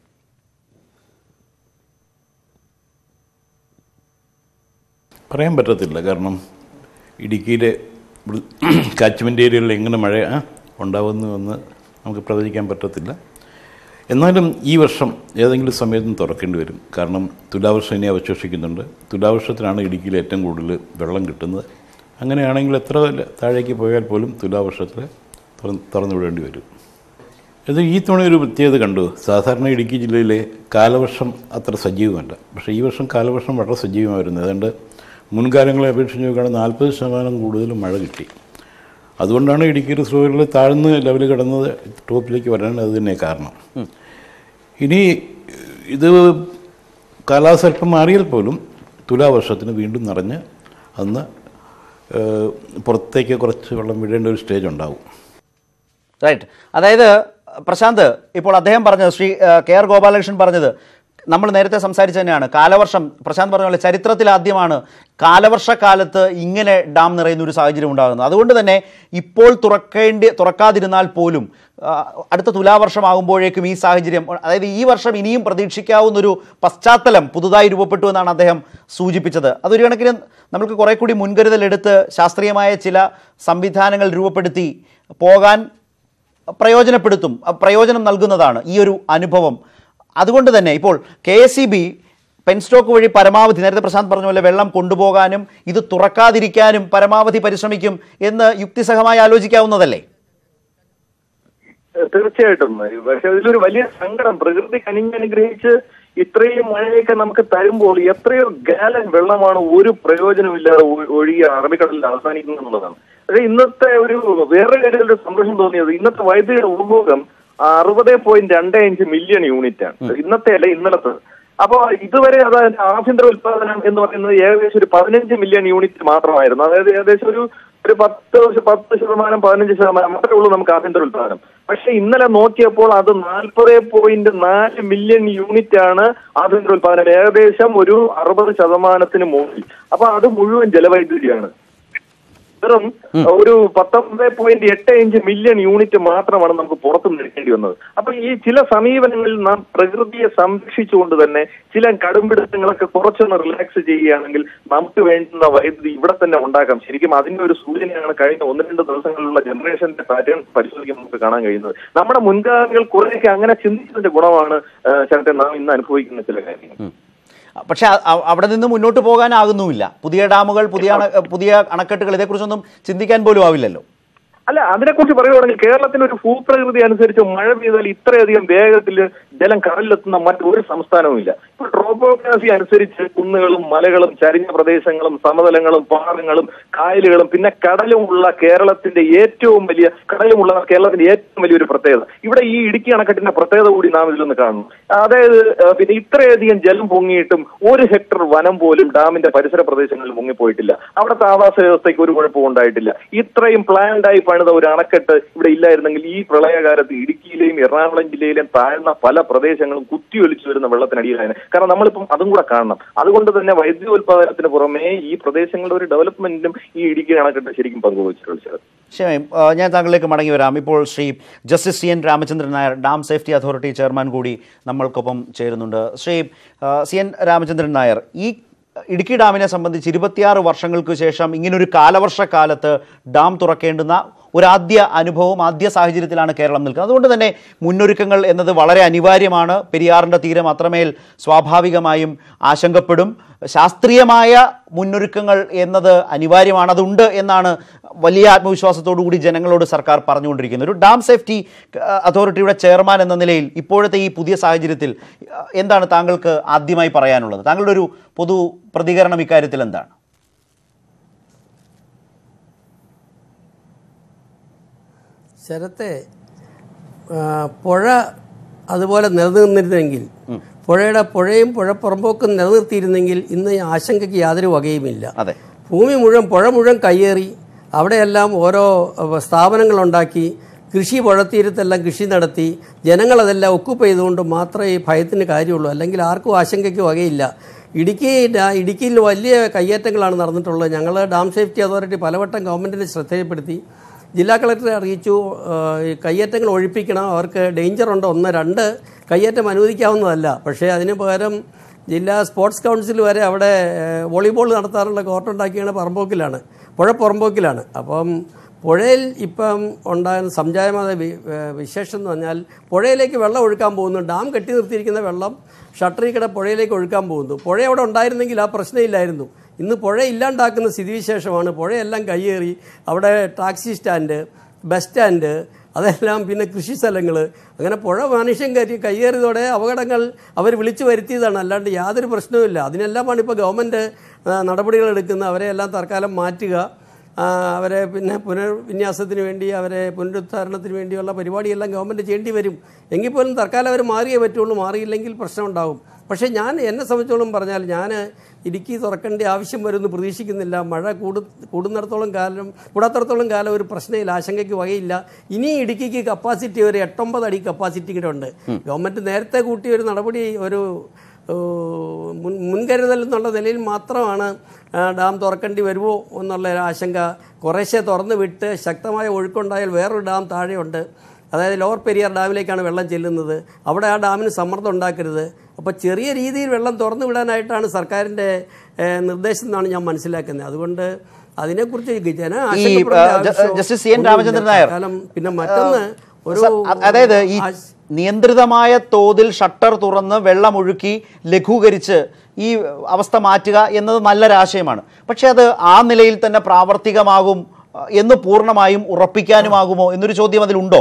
പറയാൻ പറ്റത്തില്ല കാരണം ഇടുക്കിയിലെ കാച്ച്മെൻ്റ് ഏരിയകളിൽ എങ്ങനെ മഴ ആ, ഉണ്ടാവുന്നുവെന്ന് നമുക്ക് പ്രവചിക്കാൻ പറ്റത്തില്ല എന്നാലും ഈ വർഷം ഏതെങ്കിലും സമയത്തും തുറക്കേണ്ടി വരും കാരണം തുലാവർഷം ഇനി അവശേഷിക്കുന്നുണ്ട് തുലാവർഷത്തിലാണ് ഇടുക്കിയിൽ ഏറ്റവും കൂടുതൽ വെള്ളം കിട്ടുന്നത് അങ്ങനെയാണെങ്കിൽ എത്ര താഴേക്ക് പോയാൽ പോലും തുലാവർഷത്തിൽ തുറന്ന് തുറന്നു വിടേണ്ടി വരും ഇത് ഈ തവണ ഒരു പ്രത്യേകത കണ്ടു സാധാരണ ഇടുക്കി ജില്ലയിലെ കാലവർഷം അത്ര സജീവമല്ല പക്ഷേ ഈ വർഷം കാലവർഷം വളരെ സജീവമായിരുന്നു ഏതാണ്ട് മുൻകാലങ്ങളെ അപേക്ഷിച്ച് നോക്കുകയാണെങ്കിൽ നാൽപ്പത് ശതമാനം കൂടുതൽ മഴ കിട്ടി അതുകൊണ്ടാണ് ഇടുക്കി റിസർവറിൽ താഴ്ന്ന് ലെവൽ കിടന്നത് ടോപ്പിലേക്ക് വരാൻ അത് തന്നെ കാരണം ഇനി ഇത് കാലാവസ്ഥ അല്പം മാറിയാൽ പോലും തുലാവർഷത്തിന് വീണ്ടും നിറഞ്ഞ് അന്ന് ഏഹ്, പുറത്തേക്ക് കുറച്ച് വെള്ളം വിടേണ്ട ഒരു സ്റ്റേജ് ഉണ്ടാവും റൈറ്റ് അതായത് പ്രശാന്ത് ഇപ്പോൾ അദ്ദേഹം പറഞ്ഞത് ശ്രീ ഏഹ്, കെ ആർ ഗോപാലകൃഷ്ണൻ പറഞ്ഞത് നമ്മൾ നേരത്തെ സംസാരിച്ച തന്നെയാണ് കാലവർഷം പ്രശാന്ത് പറഞ്ഞ പോലെ ചരിത്രത്തിൽ ആദ്യമാണ് കാലവർഷക്കാലത്ത് ഇങ്ങനെ ഡാം നിറയുന്ന ഒരു സാഹചര്യം ഉണ്ടാകുന്നത് അതുകൊണ്ട് തന്നെ ഇപ്പോൾ തുറക്കേണ്ടി തുറക്കാതിരുന്നാൽ പോലും ആ, അടുത്ത തുലാവർഷമാകുമ്പോഴേക്കും ഈ സാഹചര്യം അതായത് ഈ വർഷം ഇനിയും പ്രതീക്ഷിക്കാവുന്നൊരു പശ്ചാത്തലം പുതുതായി രൂപപ്പെട്ടു എന്നാണ് അദ്ദേഹം സൂചിപ്പിച്ചത് അതൊരു കണക്കിന് നമുക്ക് കുറെ കൂടി മുൻകരുതലെടുത്ത് ശാസ്ത്രീയമായ ചില സംവിധാനങ്ങൾ രൂപപ്പെടുത്തി പോകാൻ പ്രയോജനപ്പെടുത്തും അ, പ്രയോജനം നൽകുന്നതാണ് ഈ ഒരു അനുഭവം അതുകൊണ്ട് തന്നെ ഇപ്പോൾ K S E B penstock വഴി പരമാവധി നേരത്തെ പ്രശാന്ത് പറഞ്ഞ പോലെ വെള്ളം കൊണ്ടുപോകാനും ഇത് തുറക്കാതിരിക്കാനും പരമാവധി പരിശ്രമിക്കും എന്ന് യുക്തിസഹമായി ആലോചിക്കാവുന്നതല്ലേ തീർച്ചയായിട്ടും പക്ഷെ അതിലൊരു വലിയ സങ്കടം പ്രകൃതി കനിഞ്ഞനുഗ്രഹിച്ച് ഇത്രയും മഴയൊക്കെ നമുക്ക് തരുമ്പോൾ എത്രയോ ഗാലൻ വെള്ളമാണ് ഒരു പ്രയോജനമില്ലാതെ ഒ- ഒഴുകി അറബിക്കടലിൽ അവസാനിക്കുന്നത് എന്നുള്ളതാണ് പക്ഷെ ഇന്നത്തെ ഒരു വേറെ കാര്യത്തിൽ ഒരു സന്തോഷം തോന്നിയത് ഇന്നത്തെ വൈദ്യുതിയുടെ ഉപഭോഗം അറുപത് പോയിന്റ് രണ്ട് അഞ്ച് മില്യൺ യൂണിറ്റ് ആണ് ഇന്നത്തെ അല്ല ഇന്നലത്തെ അപ്പോ ഇതുവരെ അത് ആഭ്യന്തര ഉത്പാദനം എന്ന് പറയുന്നത് ഏകദേശം ഒരു പതിനഞ്ച് മില്യൺ യൂണിറ്റ് മാത്രമായിരുന്നു അതായത് ഏകദേശം ഒരു ഒരു പത്ത് ശ- പത്ത് ശതമാനം പതിനഞ്ച് ശതമാനം മാത്രമേ ഉള്ളൂ നമുക്ക് ആഭ്യന്തര ഉത്പാദനം പക്ഷെ ഇന്നലെ നോക്കിയപ്പോൾ അത് നാൽപ്പത് പോയിന്റ് നാല് മില്യൺ യൂണിറ്റ് ആണ് ആഭ്യന്തര ഉത്പാദനം ഏകദേശം ഒരു അറുപത് ശതമാനത്തിന് മുകളിൽ അപ്പൊ അത് മുഴുവൻ ജലവൈദ്യുതിയാണ് വെറും ഒരു പത്തൊമ്പത് പോയിന്റ് എട്ട് അഞ്ച് മില്യൺ യൂണിറ്റ് മാത്രമാണ് നമുക്ക് പുറത്തുനിന്ന് എടുക്കേണ്ടി വന്നത് അപ്പൊ ഈ ചില സമീപനങ്ങളിൽ നാം പ്രകൃതിയെ സംരക്ഷിച്ചുകൊണ്ട് തന്നെ ചില കടുംപിടുത്തങ്ങളൊക്കെ കുറച്ചൊന്ന് റിലാക്സ് ചെയ്യുകയാണെങ്കിൽ നമുക്ക് വേണ്ടുന്ന വൈദ്യുതി ഇവിടെ തന്നെ ഉണ്ടാക്കാം ശരിക്കും അതിന്റെ ഒരു സൂചനയാണ് കഴിഞ്ഞ ഒന്ന് രണ്ട് ദിവസങ്ങളിലുള്ള ജനറേഷന്റെ പാറ്റേൺ പരിശോധിക്കുമ്പോൾ നമുക്ക് കാണാൻ കഴിയുന്നത് നമ്മുടെ മുൻഗാമികൾ കുറേയൊക്കെ അങ്ങനെ ചിന്തിച്ചതിന്റെ ഗുണമാണ് ആ, ശരത്തെ നാം ഇന്ന് അനുഭവിക്കുന്ന ചില കാര്യങ്ങൾ പക്ഷെ അ- അ- അവിടെ നിന്ന് മുന്നോട്ട് പോകാനാകുന്നുമില്ല പുതിയ ഡാമുകൾ പുതിയ അണ- പുതിയ അണക്കെട്ടുകൾ ഇതേക്കുറിച്ചൊന്നും ചിന്തിക്കാൻ പോലും ആവില്ലല്ലോ അല്ല അതിനെക്കുറിച്ച് പറയുവാണെങ്കിൽ കേരളത്തിന്റെ ഒരു ഭൂപ്രകൃതി അനുസരിച്ച് മഴ പെയ്താൽ ഇത്രയധികം വേഗത്തിൽ ജലം കടലിലെത്തുന്ന മറ്റൊരു സംസ്ഥാനവും ഇല്ല ഇപ്പൊ ട്രോപ്പോഗ്രാഫി അനുസരിച്ച് കുന്നുകളും മലകളും ചരിഞ്ഞ പ്രദേശങ്ങളും സമതലങ്ങളും പാടങ്ങളും കായലുകളും പിന്നെ കടലുമുള്ള കേരളത്തിന്റെ ഏറ്റവും വലിയ കടലുമുള്ള കേരളത്തിന്റെ ഏറ്റവും വലിയൊരു പ്രത്യേകത ഇവിടെ ഈ ഇടുക്കി അണക്കെട്ടിന്റെ പ്രത്യേകത കൂടി നാം ഇതിലൊന്ന് കാണുന്നു അതായത് ആ, പിന്നെ ഇത്രയധികം ജലം പൊങ്ങിയിട്ടും ഒരു ഹെക്ടർ വനം പോലും ഡാമിന്റെ പരിസര പ്രദേശങ്ങളിൽ മുങ്ങിപ്പോയിട്ടില്ല അവിടുത്തെ ആവാസ വ്യവസ്ഥയ്ക്ക് ഒരു കുഴപ്പവും ഉണ്ടായിട്ടില്ല ഇത്രയും പ്ലാൻഡ് ആയി പണിത ഒരു അണക്കെട്ട് ഇവിടെ ഇല്ലായിരുന്നെങ്കിൽ ഈ പ്രളയകാലത്ത് ഇടുക്കിയിലെയും എറണാകുളം ജില്ലയിലെയും താഴ്ന്ന പല പ്രദേശങ്ങളും കുത്തിയൊലിച്ചു വരുന്ന വെള്ളത്തിനടിയിലായിരുന്നു കാരണം നമ്മളിപ്പം അതും കൂടെ കാണണം അതുകൊണ്ട് തന്നെ വൈദ്യുതി ഉൽപാദനത്തിന് പുറമെ ഈ പ്രദേശങ്ങളുടെ ഒരു ഡെവലപ്മെന്റിനും ഈ ഇടുക്കി അണക്കെട്ട് ശരിക്കും പങ്കുവച്ചിട്ടുള്ളത് ശരി ആ, ഞാൻ താങ്കളിലേക്ക് മടങ്ങി വരാം ഇപ്പോൾ Shri justice C N Ramachandran Nair dam safety authority chairman കൂടി നമ്മൾക്കൊപ്പം ചേരുന്നുണ്ട് ശ്രീ ആ, സി എൻ രാമചന്ദ്രൻ നായർ ഈ ഇടുക്കി ഡാമിനെ സംബന്ധിച്ച് ഇരുപത്തിയാറ് വർഷങ്ങൾക്ക് ശേഷം ഇങ്ങനൊരു കാലവർഷക്കാലത്ത് ഡാം തുറക്കേണ്ടുന്ന ഒരു ആദ്യ അനുഭവം ആദ്യ സാഹചര്യത്തിലാണ് കേരളം നിൽക്കുന്നത് അതുകൊണ്ട് തന്നെ മുന്നൊരുക്കങ്ങൾ എന്നത് വളരെ അനിവാര്യമാണ് പെരിയാറിൻ്റെ തീരം അത്രമേൽ സ്വാഭാവികമായും ആശങ്കപ്പെടും ശാസ്ത്രീയമായ മുന്നൊരുക്കങ്ങൾ എന്നത് അനിവാര്യമാണ് അതുണ്ട് എന്നാണ് വലിയ ആത്മവിശ്വാസത്തോടു കൂടി ജനങ്ങളോട് സർക്കാർ പറഞ്ഞുകൊണ്ടിരിക്കുന്നത് ഒരു ഡാം സേഫ്റ്റി അഹ്, അതോറിറ്റിയുടെ ചെയർമാൻ എന്ന നിലയിൽ ഇപ്പോഴത്തെ ഈ പുതിയ സാഹചര്യത്തിൽ അഹ്, എന്താണ് താങ്കൾക്ക് ആദ്യമായി പറയാനുള്ളത് താങ്കളുടെ ഒരു പൊതു പ്രതികരണം ഇക്കാര്യത്തിൽ എന്താണ് ശരത്തെ ആ, പുഴ അതുപോലെ നിലനിന്നിരുന്നെങ്കിൽ പുഴയുടെ പുഴയും പുഴപ്പുറമ്പോക്കും നിലനിർത്തിയിരുന്നെങ്കിൽ ഇന്ന് ഈ ആശങ്കയ്ക്ക് യാതൊരു വകയുമില്ല അതെ ഭൂമി മുഴുവൻ പുഴ മുഴുവൻ കയ്യേറി അവിടെയെല്ലാം ഓരോ അഹ്, സ്ഥാപനങ്ങളുണ്ടാക്കി കൃഷി പുഴത്തീരത്തെല്ലാം കൃഷി നടത്തി ജനങ്ങളതെല്ലാം ഒക്കുപ്പ് ചെയ്തുകൊണ്ട് മാത്രമേ ഈ ഭയത്തിന് കാര്യമുള്ളൂ അല്ലെങ്കിൽ ആർക്കും ആശങ്കയ്ക്ക് വകയില്ല ഇടുക്കി ഡാ- ഇടുക്കിയിൽ വലിയ കയ്യേറ്റങ്ങളാണ് നടന്നിട്ടുള്ളത് ഞങ്ങൾ ഡാം സേഫ്റ്റി അതോറിറ്റി പലവട്ടം ഗവൺമെൻറ്റിനെ ശ്രദ്ധയിൽപ്പെടുത്തി ജില്ലാ കളക്ടറെ അറിയിച്ചു ആ, ഈ കയ്യേറ്റങ്ങൾ ഒഴിപ്പിക്കണം അവർക്ക് ഡേഞ്ചർ ഉണ്ട് ഒന്ന് രണ്ട് കയ്യേറ്റം അനുവദിക്കാവുന്നതല്ല പക്ഷേ അതിന് പകരം ജില്ലാ സ്പോർട്സ് കൗൺസിൽ വരെ അവിടെ ഏ, വോളിബോൾ നടത്താറുള്ള കോർട്ടുണ്ടാക്കിയാണ് പറമ്പോക്കിലാണ് പുഴ പുറമ്പോക്കിലാണ് അപ്പം പുഴയിൽ ഇപ്പം ഉണ്ടാകുന്ന സംജായമായ വി- ഏ, വിശേഷം എന്ന് പറഞ്ഞാൽ പുഴയിലേക്ക് വെള്ളം ഒഴുക്കാൻ പോകുന്നു ഡാം കെട്ടി നിർത്തിയിരിക്കുന്ന വെള്ളം ഷട്ടറിൽ കൂടെ പുഴയിലേക്ക് ഒഴുക്കാൻ പോകുന്നു പുഴ അവിടെ ഉണ്ടായിരുന്നെങ്കിൽ ആ പ്രശ്നമില്ലായിരുന്നു ഇന്ന് പുഴ ഇല്ലാണ്ടാക്കുന്ന സ്ഥിതിവിശേഷമാണ് പുഴയെല്ലാം കയ്യേറി അവിടെ ടാക്സി സ്റ്റാൻഡ് ബസ് സ്റ്റാൻഡ് അതെല്ലാം പിന്നെ കൃഷി സ്ഥലങ്ങൾ അങ്ങനെ പുഴ മനുഷ്യൻ കയറ്റി കയ്യേറിയതോടെ അപകടങ്ങൾ അവർ വിളിച്ചു വരുത്തിയതാണ് അല്ലാണ്ട് യാതൊരു പ്രശ്നവുമില്ല അതിനെല്ലാമാണ് ഇപ്പോൾ ഗവൺമെൻറ് നടപടികൾ എടുക്കുന്നത് അവരെ എല്ലാം തൽക്കാലം മാറ്റുക ആ, അവരെ പിന്നെ പുനർവിന്യാസത്തിന് വേണ്ടി അവരെ പുനരുദ്ധാരണത്തിന് വേണ്ടിയുള്ള പരിപാടിയെല്ലാം ഗവൺമെൻറ് ചെയ്യേണ്ടി വരും എങ്കിൽ പോലും തൽക്കാലം അവർ മാറിയേ പറ്റുള്ളൂ മാറിയില്ലെങ്കിൽ പ്രശ്നമുണ്ടാകും പക്ഷേ ഞാൻ എന്നെ സംബന്ധിച്ചോളം പറഞ്ഞാൽ ഞാൻ ഇടുക്കി തുറക്കേണ്ട ആവശ്യം വരുമെന്ന് പ്രതീക്ഷിക്കുന്നില്ല മഴ കൂടു കൂടുന്നിടത്തോളം കാലം കൂടാത്തിടത്തോളം കാലം ഒരു പ്രശ്നമില്ല ആശങ്കയ്ക്ക് വകയില്ല ഇനി ഇടുക്കിക്ക് കപ്പാസിറ്റി ഒരു എട്ടൊമ്പത് അടി കപ്പാസിറ്റി കൂടെ ഉണ്ട് ഗവൺമെൻറ് നേരത്തെ കൂട്ടിയ ഒരു നടപടി ഒരു ഏഹ്, മുൻ മുൻകരുതൽ എന്നുള്ള നിലയിൽ മാത്രമാണ് ആ, ഡാം തുറക്കേണ്ടി വരുമോ എന്നുള്ള ഒരു ആശങ്ക കുറേശ്ശെ തുറന്ന് വിട്ട് ശക്തമായ ഒഴുക്കുണ്ടായാൽ വേറൊരു ഡാം താഴെയുണ്ട് അതായത് ലോവർ പെരിയാർ ഡാമിലേക്കാണ് വെള്ളം ചെല്ലുന്നത് അവിടെ ആ ഡാമിന് സമ്മർദ്ദം ഉണ്ടാക്കരുത് അപ്പോൾ ചെറിയ രീതിയിൽ വെള്ളം തുറന്നു വിടാനായിട്ടാണ് സർക്കാരിൻ്റെ ഏഹ്, നിർദ്ദേശം എന്നാണ് ഞാൻ മനസ്സിലാക്കുന്നത് അതുകൊണ്ട് അതിനെക്കുറിച്ച് ജന ഈ, ആ, ജ- justice C N Ramachandran Nair. പിന്നെ മറ്റൊന്ന് ഒരു സർ, അ- അതായത് ഈ ആശ- നിയന്ത്രിതമായ തോതിൽ ഷട്ടർ തുറന്ന് വെള്ളമൊഴുക്കി ലഘൂകരിച്ച് ഈ അവസ്ഥ മാറ്റുക എന്നത് നല്ലൊരാശയമാണ് പക്ഷെ അത് ആ നിലയിൽ തന്നെ പ്രാവർത്തികമാകും അഹ്, എന്ന് പൂർണ്ണമായും ഉറപ്പിക്കാനുമാകുമോ എന്നൊരു ചോദ്യം അതിലുണ്ടോ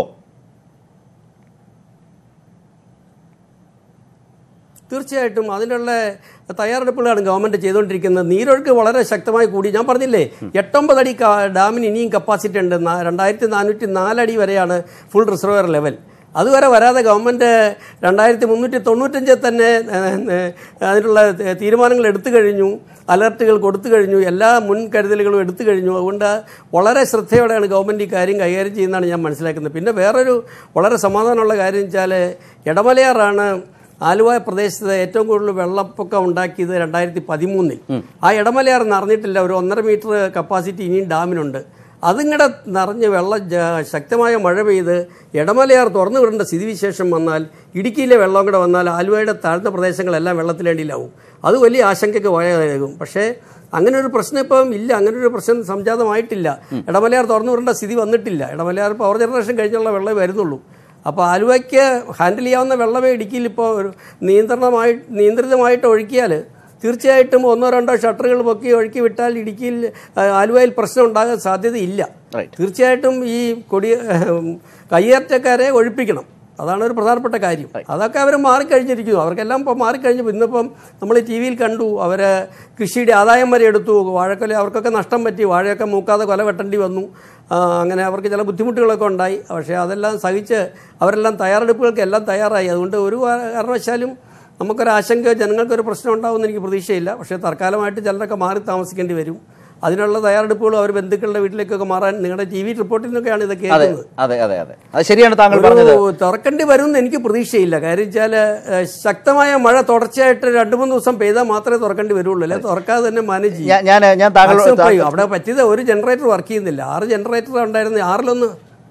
തീർച്ചയായിട്ടും അതിനുള്ള തയ്യാറെടുപ്പുകളാണ് ഗവൺമെന്റ് ചെയ്തുകൊണ്ടിരിക്കുന്നത് നീരൊഴുക്ക് വളരെ ശക്തമായി കൂടി ഞാൻ പറഞ്ഞില്ലേ എട്ടൊമ്പത് അടി ക- ഡാമിന് ഇനിയും കപ്പാസിറ്റി ഉണ്ട് നാ- രണ്ടായിരത്തി നാനൂറ്റി നാലടി വരെയാണ് ഫുൾ റിസർവർ ലെവൽ അതുവരെ വരാതെ ഗവൺമെന്റ് രണ്ടായിരത്തി മുന്നൂറ്റി തൊണ്ണൂറ്റഞ്ചിൽ തന്നെ ഏഹ്, ഏഹ്, അതിനുള്ള തീരുമാനങ്ങൾ എടുത്തു കഴിഞ്ഞു അലർട്ടുകൾ കൊടുത്തു കഴിഞ്ഞു എല്ലാ മുൻകരുതലുകളും എടുത്തു കഴിഞ്ഞു അതുകൊണ്ട് വളരെ ശ്രദ്ധയോടെയാണ് ഗവൺമെന്റ് ഈ കാര്യം കൈകാര്യം ചെയ്യുന്നതാണ് ഞാൻ മനസ്സിലാക്കുന്നത് പിന്നെ വേറൊരു വളരെ സമാധാനമുള്ള കാര്യം വെച്ചാൽ ഇടമലയാറാണ് ആലുവ പ്രദേശത്ത് ഏറ്റവും കൂടുതൽ വെള്ളപ്പൊക്കം ഉണ്ടാക്കിയത് രണ്ടായിരത്തി പതിമൂന്നിൽ ആ ഇടമലയാർ നിറഞ്ഞിട്ടില്ല ഒരു ഒന്നര മീറ്റർ കപ്പാസിറ്റി ഇനിയും ഡാമിനുണ്ട് അതിങ്ങടെ നിറഞ്ഞ് വെള്ളം ജ- ശക്തമായ മഴ പെയ്ത് ഇടമലയാർ തുറന്നു വിടേണ്ട സ്ഥിതിവിശേഷം വന്നാൽ ഇടുക്കിയിലെ വെള്ളം കൂടെ വന്നാൽ ആലുവയുടെ താഴ്ന്ന പ്രദേശങ്ങളെല്ലാം വെള്ളത്തിലേണ്ടിലാവും അത് വലിയ ആശങ്കയ്ക്ക് വഴങ്ങും പക്ഷേ അങ്ങനെ ഒരു പ്രശ്നം ഇപ്പം ഇല്ല അങ്ങനെ ഒരു പ്രശ്നം സംജാതമായിട്ടില്ല ഇടമലയാർ തുറന്നു വിടേണ്ട സ്ഥിതി വന്നിട്ടില്ല ഇടമലയാർ പവർ ജനറേഷൻ കഴിഞ്ഞുള്ള വെള്ളമേ വരുന്നുള്ളൂ അപ്പോൾ ആലുവയ്ക്ക് ഹാൻഡിൽ ചെയ്യാവുന്ന വെള്ളമേ ഇടുക്കിയിൽ ഇപ്പോൾ ഒരു നിയന്ത്രണമായി നിയന്ത്രിതമായിട്ട് ഒഴുക്കിയാൽ തീർച്ചയായിട്ടും ഒന്നോ രണ്ടോ ഷട്ടറുകൾ പൊക്കി ഒഴുക്കി വിട്ടാൽ ഇടുക്കിയിൽ ആ, ആലുവയിൽ പ്രശ്നം ഉണ്ടാകാൻ സാധ്യതയില്ല Right. തീർച്ചയായിട്ടും ഈ കൊടിയ കയ്യേറ്റക്കാരെ ഒഴിപ്പിക്കണം അതാണ് ഒരു പ്രധാനപ്പെട്ട കാര്യം അതൊക്കെ അവർ മാറിക്കഴിഞ്ഞിരിക്കുന്നു അവർക്കെല്ലാം ഇപ്പോൾ മാറിക്കഴിഞ്ഞു ഇന്നിപ്പം നമ്മൾ ടി വിയിൽ കണ്ടു അവർ കൃഷിയുടെ ആദായം വരെ എടുത്തു വാഴക്കൊല അവർക്കൊക്കെ നഷ്ടം പറ്റി വാഴയൊക്കെ മൂക്കാതെ കൊല വെട്ടേണ്ടി വന്നു ആ, അങ്ങനെ അവർക്ക് ചില ബുദ്ധിമുട്ടുകളൊക്കെ ഉണ്ടായി പക്ഷേ അതെല്ലാം സഹിച്ച് അവരെല്ലാം തയ്യാറെടുപ്പുകൾക്ക് എല്ലാം തയ്യാറായി അതുകൊണ്ട് ഒരു കാരണവശാലും നമുക്കൊരാശങ്ക ജനങ്ങൾക്കൊരു പ്രശ്നം ഉണ്ടാവുമെന്ന് എനിക്ക് പ്രതീക്ഷയില്ല പക്ഷേ തൽക്കാലമായിട്ട് ചിലരൊക്കെ മാറി താമസിക്കേണ്ടി വരും അതിനുള്ള തയ്യാറെടുപ്പുകളും അവർ ബന്ധുക്കളുടെ വീട്ടിലേക്കൊക്കെ മാറാൻ നിങ്ങളുടെ ടി വി റിപ്പോർട്ടിൽ നിന്നൊക്കെയാണ് ഇതൊക്കെ അതെ കേൾക്കുന്നത് അതെ അതെ അതെ അത് ശരിയാണ് താങ്കൾ പറഞ്ഞത് ഒരു തുറക്കേണ്ടി വരുമെന്ന് എനിക്ക് പ്രതീക്ഷയില്ല കാര്യം വെച്ചാൽ ശക്തമായ മഴ തുടർച്ചയായിട്ട് രണ്ട് മൂന്ന് ദിവസം പെയ്താൽ മാത്രമേ തുറക്കേണ്ടി വരുള്ളൂ അല്ലെ തുറക്കാതെ തന്നെ മാനേജ് ചെയ്യും. ഞാൻ- ഞാൻ ഞാൻ താങ്കൾ Maximum പറയും. അവിടെ പറ്റിയത് ഒരു ജനറേറ്റർ വർക്ക് ചെയ്യുന്നില്ല ആറ് ജനറേറ്റർ ഉണ്ടായിരുന്നു ആറിലൊന്ന്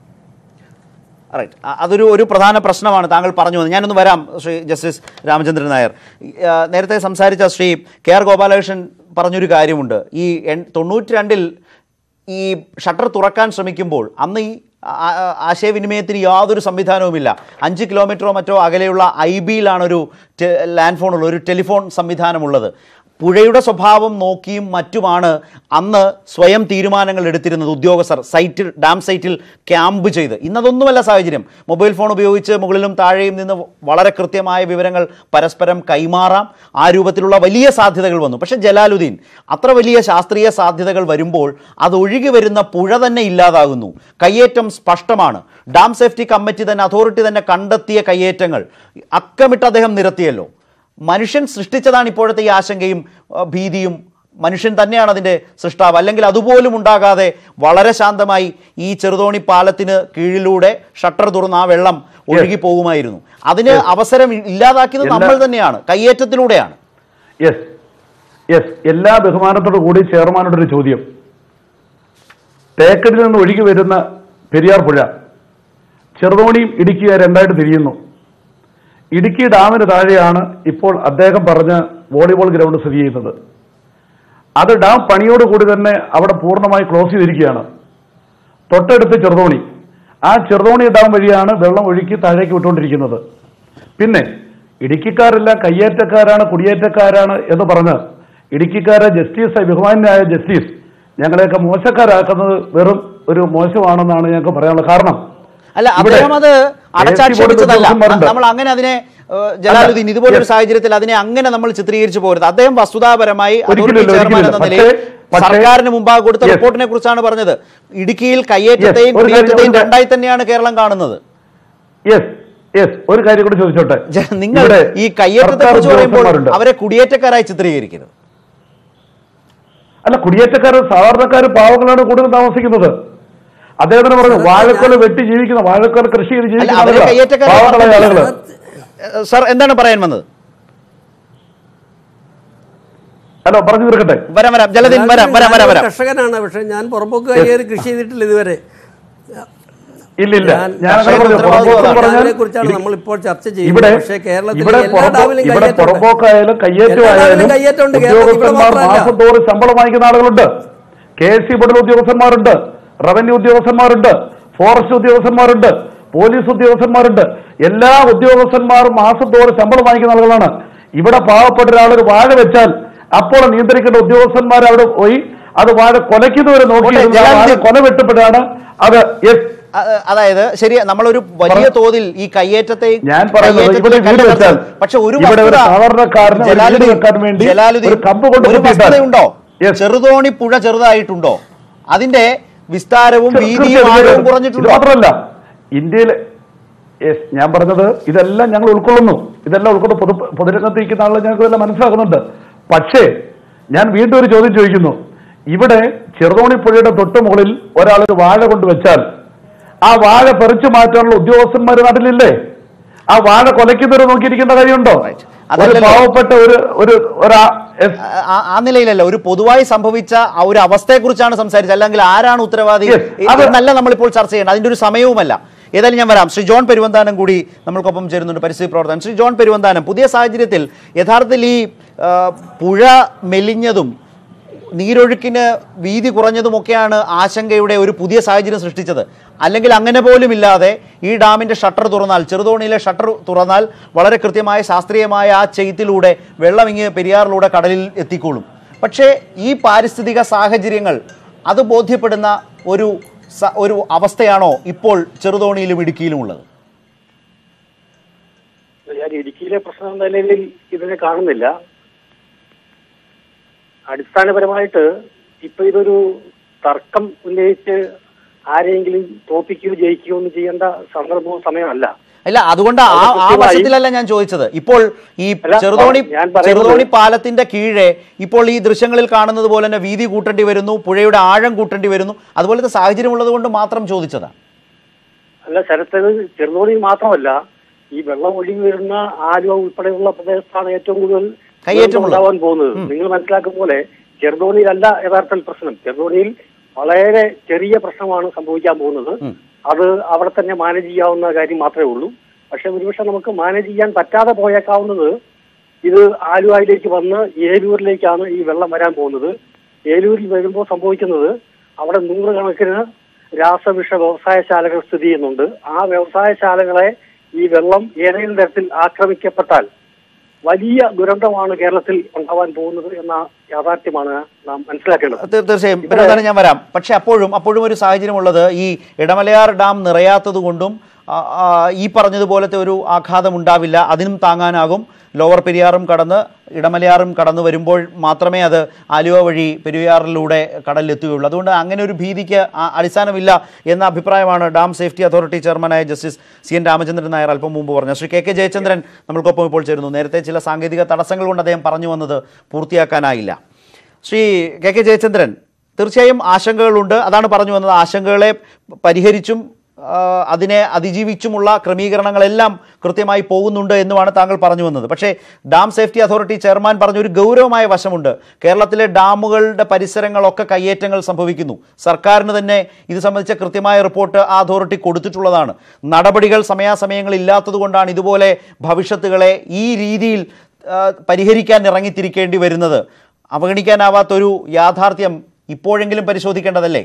റൈറ്റ് അതൊരു ഒരു പ്രധാന പ്രശ്നമാണ് താങ്കൾ പറഞ്ഞു വന്നത് ഞാനൊന്ന് വരാം ശ്രീ ജസ്റ്റിസ് രാമചന്ദ്രൻ നായർ ഈ, ആ, നേരത്തെ സംസാരിച്ച ശ്രീ കെ ആർ ഗോപാലകൃഷ്ണൻ പറഞ്ഞൊരു കാര്യമുണ്ട് ഈ എൺ- തൊണ്ണൂറ്റി രണ്ടിൽ ഈ ഷട്ടർ തുറക്കാൻ ശ്രമിക്കുമ്പോൾ അന്ന് ഈ ആ- ആ- ആശയവിനിമയത്തിന് യാതൊരു സംവിധാനവുമില്ല അഞ്ച് കിലോമീറ്ററോ മറ്റോ അകലെയുള്ള ഐ ബിയിലാണ് ഒരു ടെ- ലാൻഡ് ഫോണുള്ള ഒരു ടെലിഫോൺ സംവിധാനമുള്ളത് പുഴയുടെ സ്വഭാവം നോക്കിയും മറ്റുമാണ് അന്ന് സ്വയം തീരുമാനങ്ങൾ എടുത്തിരുന്നത് ഉദ്യോഗസ്ഥർ സൈറ്റിൽ ഡാം സൈറ്റിൽ ക്യാമ്പ് ചെയ്ത് ഇന്നതൊന്നുമല്ല സാഹചര്യം മൊബൈൽ ഫോൺ ഉപയോഗിച്ച് മുകളിലും താഴെയും നിന്ന് വളരെ കൃത്യമായ വിവരങ്ങൾ പരസ്പരം കൈമാറാം ആ രൂപത്തിലുള്ള വലിയ സാധ്യതകൾ വന്നു പക്ഷേ ജലാലുദ്ദീൻ അത്ര വലിയ ശാസ്ത്രീയ സാധ്യതകൾ വരുമ്പോൾ അത് ഒഴുകി വരുന്ന പുഴ തന്നെ ഇല്ലാതാകുന്നു കയ്യേറ്റം സ്പഷ്ടമാണ് ഡാം സേഫ്റ്റി കമ്മിറ്റി തന്നെ അതോറിറ്റി തന്നെ കണ്ടെത്തിയ കയ്യേറ്റങ്ങൾ അക്കമിട്ട് അദ്ദേഹം നിരത്തിയല്ലോ മനുഷ്യൻ സൃഷ്ടിച്ചതാണ് ഇപ്പോഴത്തെ ഈ ആശങ്കയും ആ, ഭീതിയും മനുഷ്യൻ തന്നെയാണ് അതിൻ്റെ സൃഷ്ടാവ് അല്ലെങ്കിൽ അതുപോലും ഉണ്ടാകാതെ വളരെ ശാന്തമായി ഈ ചെറുതോണി പാലത്തിന് കീഴിലൂടെ ഷട്ടർ തുറന്ന് ആ വെള്ളം ഒഴുകി പോകുമായിരുന്നു അതിന് അവസരം ഇല്ലാതാക്കിയത് എല്ലാ- നമ്മൾ തന്നെയാണ് കയ്യേറ്റത്തിലൂടെയാണ് യെസ് യെസ് എല്ലാ ബഹുമാനത്തോടു കൂടി ചെയർമാനോടൊരു ചോദ്യം തേക്കടിൽ നിന്ന് ഒഴുകി വരുന്ന പെരിയാർ പുഴ ചെറുതോണിയും ഇടുക്കിയും രണ്ടായിട്ട് തിരിയുന്നു ഇടുക്കി ഡാമിന് താഴെയാണ് ഇപ്പോൾ അദ്ദേഹം പറഞ്ഞ വോളിബോൾ ഗ്രൗണ്ട് സ്ഥിതി ചെയ്യുന്നത് അത് ഡാം പണിയോടുകൂടി തന്നെ അവിടെ പൂർണ്ണമായി ക്ലോസ് ചെയ്തിരിക്കുകയാണ് തൊട്ടടുത്ത് ചെറുതോണി ആ ചെറുതോണി ഡാം വഴിയാണ് വെള്ളം ഒഴുക്കി താഴേക്ക് വിട്ടുകൊണ്ടിരിക്കുന്നത് പിന്നെ ഇടുക്കിക്കാരെല്ലാം കയ്യേറ്റക്കാരാണ് കുടിയേറ്റക്കാരാണ് എന്ന് പറഞ്ഞ് ഇടുക്കിക്കാരെ ജസ്റ്റിസ് ബഹുമാനായ ജസ്റ്റിസ് ഞങ്ങളെയൊക്കെ മോശക്കാരാക്കുന്നത് വെറും ഒരു മോശമാണെന്നാണ് ഞങ്ങൾക്ക് പറയാനുള്ളത് കാരണം അല്ല ഇവിടെ അദ്ദേഹം അത് അടച്ചാക്ഷേപിച്ചതല്ല ഉദ്യോഗസ്ഥന്മാരുണ്ട്. നമ്മൾ അങ്ങനെ അതിനെ ഏഹ്, ജലാലുദ്ദീൻ ഇതുപോലൊരു yes. സാഹചര്യത്തിൽ അതിനെ അങ്ങനെ നമ്മൾ ചിത്രീകരിച്ചു പോരുത് അദ്ദേഹം വസ്തുതാപരമായി ഒരിക്കലും അതോറിറ്റി ഇല്ല, ചെയർമാൻ എന്ന ഒരിക്കലും നിലയിൽ ഇല്ല. പക്ഷേ- സർക്കാരിന് മുമ്പാകെ കൊടുത്ത Yes. റിപ്പോർട്ടിനെ കുറിച്ചാണ് പറഞ്ഞത് ഇടുക്കിയിൽ കയ്യേറ്റത്തെയും Yes, ഒരു കാര്യം- കുടിയേറ്റത്തെയും ഒരു കാര്യം- രണ്ടായി തന്നെയാണ് കേരളം കാണുന്നത് യെസ് യെസ് ഒരു കാര്യം കൂടി ചോദിച്ചോട്ടെ ജ- നിങ്ങൾ ഇവിടെ ഈ കയ്യേറ്റത്തെ സർക്കാർ കുറിച്ച് പറയുമ്പോൾ ഉദ്യോഗസ്ഥന്മാരുണ്ട്. അവരെ കുടിയേറ്റക്കാരായി ചിത്രീകരിക്കരുത് അല്ല കുടിയേറ്റക്കാർ സാധാരണക്കാർ പാവങ്ങളാണ് കൂടുതൽ താമസിക്കുന്നത് അദ്ദേഹത്തിന് പറഞ്ഞു വാഴക്കൊല വെട്ടി ജീവിക്കുന്ന വാഴക്കൊല കൃഷി ചെയ്ത് അല്ല ജീവിക്കുന്ന അവരെ ആളുകളാ. കയ്യേറ്റക്കാരായി പാവങ്ങളായ ആളുകള് പറഞ്ഞില്ല. ഏഹ്, സർ എന്താണ് പറയാൻ വന്നത് ഹലോ പറഞ്ഞു തീർക്കട്ടെ വരാം വരാം ജലദിൻ വരാം വരാം വരാം ഞാനൊരു വരാം കർഷകനാണ് പക്ഷെ ഞാൻ പുറമ്പോക്ക് കയ്യേറി കൃഷി ചെയ്തിട്ടില്ല ഇതുവരെ ഇല്ല ഇല്ല ഞാൻ- ഞാൻ അങ്ങനെ കർഷകരുടെ പറഞ്ഞു. പുറമ്പോക്ക് ഉത്തരവാദിത്വം പറഞ്ഞാൽ ഡാമിനെ കുറിച്ചാണ് ഇത് നമ്മൾ ഇപ്പോൾ ചർച്ച ഇവിടെ ചെയ്യുന്നത് പക്ഷേ കേരളത്തിലെ ഇവിടെ എല്ലാ പുറമ്പോ- ഡാമിലും ഇവിടെ കയ്യേറ്റമുണ്ട്. പുറമ്പോക്കായാലും എല്ലാ കയ്യേറ്റമായാലും ഡാമിലും കയ്യേറ്റമുണ്ട്. കേരളത്തിൽ ഇവിടെ ഉദ്യോഗസ്ഥന്മാർ മാത്രമല്ല. മാസം തോറും ശമ്പളം വാങ്ങിക്കുന്ന ആളുകളുണ്ട് കെ എസ് സി ബോർഡിലെ ഉദ്യോഗസ്ഥന്മാരുണ്ട് റവന്യൂ ഉദ്യോഗസ്ഥന്മാരുണ്ട് ഫോറസ്റ്റ് ഉദ്യോഗസ്ഥന്മാരുണ്ട് പോലീസ് ഉദ്യോഗസ്ഥന്മാരുണ്ട് എല്ലാ ഉദ്യോഗസ്ഥന്മാരും മാസം തോറും ശമ്പളം വാങ്ങിക്കുന്ന ആളുകളാണ് ഇവിടെ പാവപ്പെട്ട ഒരാൾ ഒരു വാഴ വെച്ചാൽ അപ്പോൾ നിയന്ത്രിക്കേണ്ട ഉദ്യോഗസ്ഥന്മാർ അവിടെ പോയി അത് വാഴ കൊലയ്ക്കുന്നവരെ നോക്കി ഓട്ടെ, ഇരുന്ന് ആ വാഴ ജലാലുദ്ദീൻ. കൊല വെട്ടപ്പെട്ടാണ് അത് യെസ് അ- അ- അതായത് ശരി നമ്മളൊരു വലിയ പറ- തോതിൽ ഈ കയ്യേറ്റത്തെ ഞാൻ പറയുന്നത് ഇവിടെ വീട് വെച്ചാൽ പക്ഷെ ഒരു ഇവിടെ ഒരു വസ്തുത- സാധാരണക്കാരന് ഒരു വീട് ജലാലുദ്ദീൻ, വെക്കാൻ വേണ്ടി ജലാലുദ്ദീൻ, ഒരു കമ്പ് കൊണ്ട് ഒരു കുത്തിയിട്ടാൽ- വസ്തുതയുണ്ടോ Yes. ചെറുതോണി പുഴ ചെറുതായിട്ടുണ്ടോ അതിന്റെ വിസ്താരവും വീതിയും തീർച്ചയായും ആഴവും ഇത് കുറഞ്ഞിട്ടുണ്ടോ മാത്രമല്ല ഇന്ത്യയിലെ യെസ് ഞാൻ പറഞ്ഞത് ഇതെല്ലാം ഞങ്ങൾ ഉൾക്കൊള്ളുന്നു ഇതെല്ലാം ഉൾക്കൊണ്ട് പൊതു പൊതുരംഗത്ത് നിൽക്കുന്ന ആളുകൾ ഞങ്ങൾക്ക് ഇതെല്ലാം മനസ്സിലാക്കുന്നുണ്ട് പക്ഷേ ഞാൻ വീണ്ടും ഒരു ചോദ്യം ചോദിക്കുന്നു ഇവിടെ ചെറുതോണി പുഴയുടെ തൊട്ട് മുകളിൽ ഒരാൾ ഒരു വാഴ കൊണ്ട് വെച്ചാൽ ആ വാഴ പറിച്ചു മാറ്റാനുള്ള ഉദ്യോഗസ്ഥന്മാർ നാട്ടിലില്ലേ ആ വാഴ കൊലയ്ക്കുന്നവരെ നോക്കിയിരിക്കേണ്ട കാര്യമുണ്ടോ ഒരു അതല്ലല്ലോ. പാവപ്പെട്ട ഒരു ഒരു ഒരാ yes. ആ- ആ- ആ നിലയിലല്ല ഒരു പൊതുവായി സംഭവിച്ച ആ ഒരു അവസ്ഥയെക്കുറിച്ചാണ് സംസാരിച്ചത് അല്ലെങ്കിൽ ആരാണ് ഉത്തരവാദി Yes, അത് എന്നല്ല നമ്മളിപ്പോൾ ചർച്ച ചെയ്യേണ്ടത് അതിന്റെ ഒരു സമയവുമല്ല ഏതായാലും ഞാൻ വരാം ശ്രീ ജോൺ പെരുവന്താനം കൂടി നമ്മൾക്കൊപ്പം ചേരുന്നുണ്ട് പരിസ്ഥിതി പ്രവർത്തകൻ ശ്രീ ജോൺ പെരുവന്താനം പുതിയ സാഹചര്യത്തിൽ യഥാർത്ഥത്തിൽ ഈ ആ, പുഴ മെലിഞ്ഞതും നീരൊഴുക്കിന് വീതി കുറഞ്ഞതുമൊക്കെയാണ് ആശങ്കയുടെ ഒരു പുതിയ സാഹചര്യം സൃഷ്ടിച്ചത് അല്ലെങ്കിൽ അങ്ങനെ പോലും ഇല്ലാതെ ഈ ഡാമിന്റെ ഷട്ടർ തുറന്നാൽ ചെറുതോണിയിലെ ഷട്ടർ തുറന്നാൽ വളരെ കൃത്യമായ ശാസ്ത്രീയമായ ആ ചെയ്ത്തിലൂടെ വെള്ളം ഇങ്ങ് പെരിയാറിലൂടെ കടലിൽ എത്തിക്കോളും പക്ഷേ ഈ പാരിസ്ഥിതിക സാഹചര്യങ്ങൾ അത് ബോധ്യപ്പെടുന്ന ഒരു സ- ഒരു അവസ്ഥയാണോ ഇപ്പോൾ ചെറുതോണിയിലും ഇടുക്കിയിലും ഉള്ളത് ഞാൻ ഇടുക്കിയിലെ പ്രശ്നം എന്ന നിലയിൽ ഇതിനെ കാണുന്നില്ല അടിസ്ഥാനപരമായിട്ട് ഇപ്പൊ ഇതൊരു തർക്കം ഉന്നയിച്ച് ആരെയെങ്കിലും തോപ്പിക്കുകയോ ജയിക്കുകയോ ഒന്നും ചെയ്യേണ്ട സന്ദർഭവും സമയമല്ല അല്ല അതുകൊണ്ട് ആ അത് ആ കൃത്യമായി- വശത്തിലല്ല ഞാൻ ചോദിച്ചത് ഇപ്പോൾ ഈ അല്ല, ചെറുതോണി ഞാൻ പറയുന്നത് ചെറുതോണി പാലത്തിന്റെ കീഴെ ഇപ്പോൾ ഈ ദൃശ്യങ്ങളിൽ കാണുന്നത് പോലെ തന്നെ വീതി കൂട്ടേണ്ടി വരുന്നു പുഴയുടെ ആഴം കൂട്ടേണ്ടി വരുന്നു അതുപോലത്തെ സാഹചര്യം ഉള്ളത് കൊണ്ട് മാത്രം ചോദിച്ചതാണ് അല്ല ശരത്തത് ചെറുതോണിയിൽ മാത്രമല്ല ഈ വെള്ളം ഒഴുകി വരുന്ന ആലുവ ഉൾപ്പെടെയുള്ള പ്രദേശത്താണ് ഏറ്റവും കൂടുതൽ കയ്യേറ്റമുള്ളത്. ദുരന്തം ഉണ്ടാവാൻ പോകുന്നത് നിങ്ങൾ മനസ്സിലാക്കും പോലെ ചെറുതോണിയിലല്ല യഥാർത്ഥത്തിൽ പ്രശ്നം ചെറുതോണിയിൽ വളരെ ചെറിയ പ്രശ്നമാണ് സംഭവിക്കാൻ പോകുന്നത് അത് അവിടെ തന്നെ മാനേജ് ചെയ്യാവുന്ന കാര്യം മാത്രമേ ഉള്ളൂ പക്ഷെ ഒരുപക്ഷെ നമുക്ക് മാനേജ് ചെയ്യാൻ പറ്റാതെ പോയേക്കാവുന്നത് ഇത് ആലുവയിലേക്ക് വന്ന് ഏലൂരിലേക്കാണ് ഈ വെള്ളം വരാൻ പോകുന്നത് ഏലൂരിൽ വരുമ്പോൾ സംഭവിക്കുന്നത് അവിടെ നൂറുകണക്കിന് രാസവിഷ വ്യവസായശാലകൾ സ്ഥിതി ചെയ്യുന്നുണ്ട് ആ വ്യവസായശാലകളെ ഈ വെള്ളം ഏതെങ്കിലും തരത്തിൽ ആക്രമിക്കപ്പെട്ടാൽ വലിയ ദുരന്തമാണ് കേരളത്തിൽ ഉണ്ടാവാൻ പോകുന്നത് എന്ന യാഥാർത്ഥ്യമാണ് നാം മനസ്സിലാക്കേണ്ടത് തീർ- തീർച്ചയായും പെരുന്നാളിന് ഞാൻ വരാം പക്ഷെ അപ്പോഴും അപ്പോഴും ഒരു സാഹചര്യമുള്ളത് ഈ ഇടമലയാർ ഡാം നിറയാത്തത് കൊണ്ടും ആ, ആ, ഈ പറഞ്ഞതുപോലത്തെ ഒരു ആഘാതം ഉണ്ടാവില്ല അതിനും താങ്ങാനാകും ലോവർ പെരിയാറും കടന്ന് ഇടമലയാറും കടന്നു വരുമ്പോൾ മാത്രമേ അത് ആലുവ വഴി പെരിയാറിലൂടെ കടലിലെത്തുകയുള്ളൂ അതുകൊണ്ട് അങ്ങനെ ഒരു ഭീതിക്ക് ആ- അടിസ്ഥാനമില്ല എന്ന അഭിപ്രായമാണ് ഡാം സേഫ്റ്റി അതോറിറ്റി ചെയർമാനായ justice C N Ramachandran Nair അല്പം മുമ്പ് പറഞ്ഞു ശ്രീ കെ കെ ജയചന്ദ്രൻ നമ്മൾക്കൊപ്പം ഇപ്പോൾ ചേരുന്നു നേരത്തെ ചില സാങ്കേതിക തടസ്സങ്ങൾ കൊണ്ട് അദ്ദേഹം പറഞ്ഞു വന്നത് പൂർത്തിയാക്കാനായില്ല ശ്രീ കെ കെ ജയചന്ദ്രൻ തീർച്ചയായും ആശങ്കകളുണ്ട് അതാണ് പറഞ്ഞു വന്നത് ആശങ്കകളെ പരിഹരിച്ചും ആ, അതിനെ അതിജീവിച്ചുമുള്ള ക്രമീകരണങ്ങളെല്ലാം കൃത്യമായി പോകുന്നുണ്ട് എന്നുമാണ് താങ്കൾ പറഞ്ഞു വന്നത് പക്ഷേ ഡാം സേഫ്റ്റി അതോറിറ്റി ചെയർമാൻ പറഞ്ഞ ഒരു ഗൗരവമായ വശമുണ്ട് കേരളത്തിലെ ഡാമുകളുടെ പരിസരങ്ങളൊക്കെ കയ്യേറ്റങ്ങൾ സംഭവിക്കുന്നു സർക്കാരിന് തന്നെ ഇത് സംബന്ധിച്ച കൃത്യമായ റിപ്പോർട്ട് ആ അതോറിറ്റി കൊടുത്തിട്ടുള്ളതാണ് നടപടികൾ സമയാസമയങ്ങൾ ഇല്ലാത്തതുകൊണ്ടാണ് ഇതുപോലെ ഭവിഷ്യത്തുകളെ ഈ രീതിയിൽ ആ, പരിഹരിക്കാൻ ഇറങ്ങിത്തിരിക്കേണ്ടി വരുന്നത് അവഗണിക്കാനാവാത്തൊരു യാഥാർത്ഥ്യം ഇപ്പോഴെങ്കിലും പരിശോധിക്കേണ്ടതല്ലേ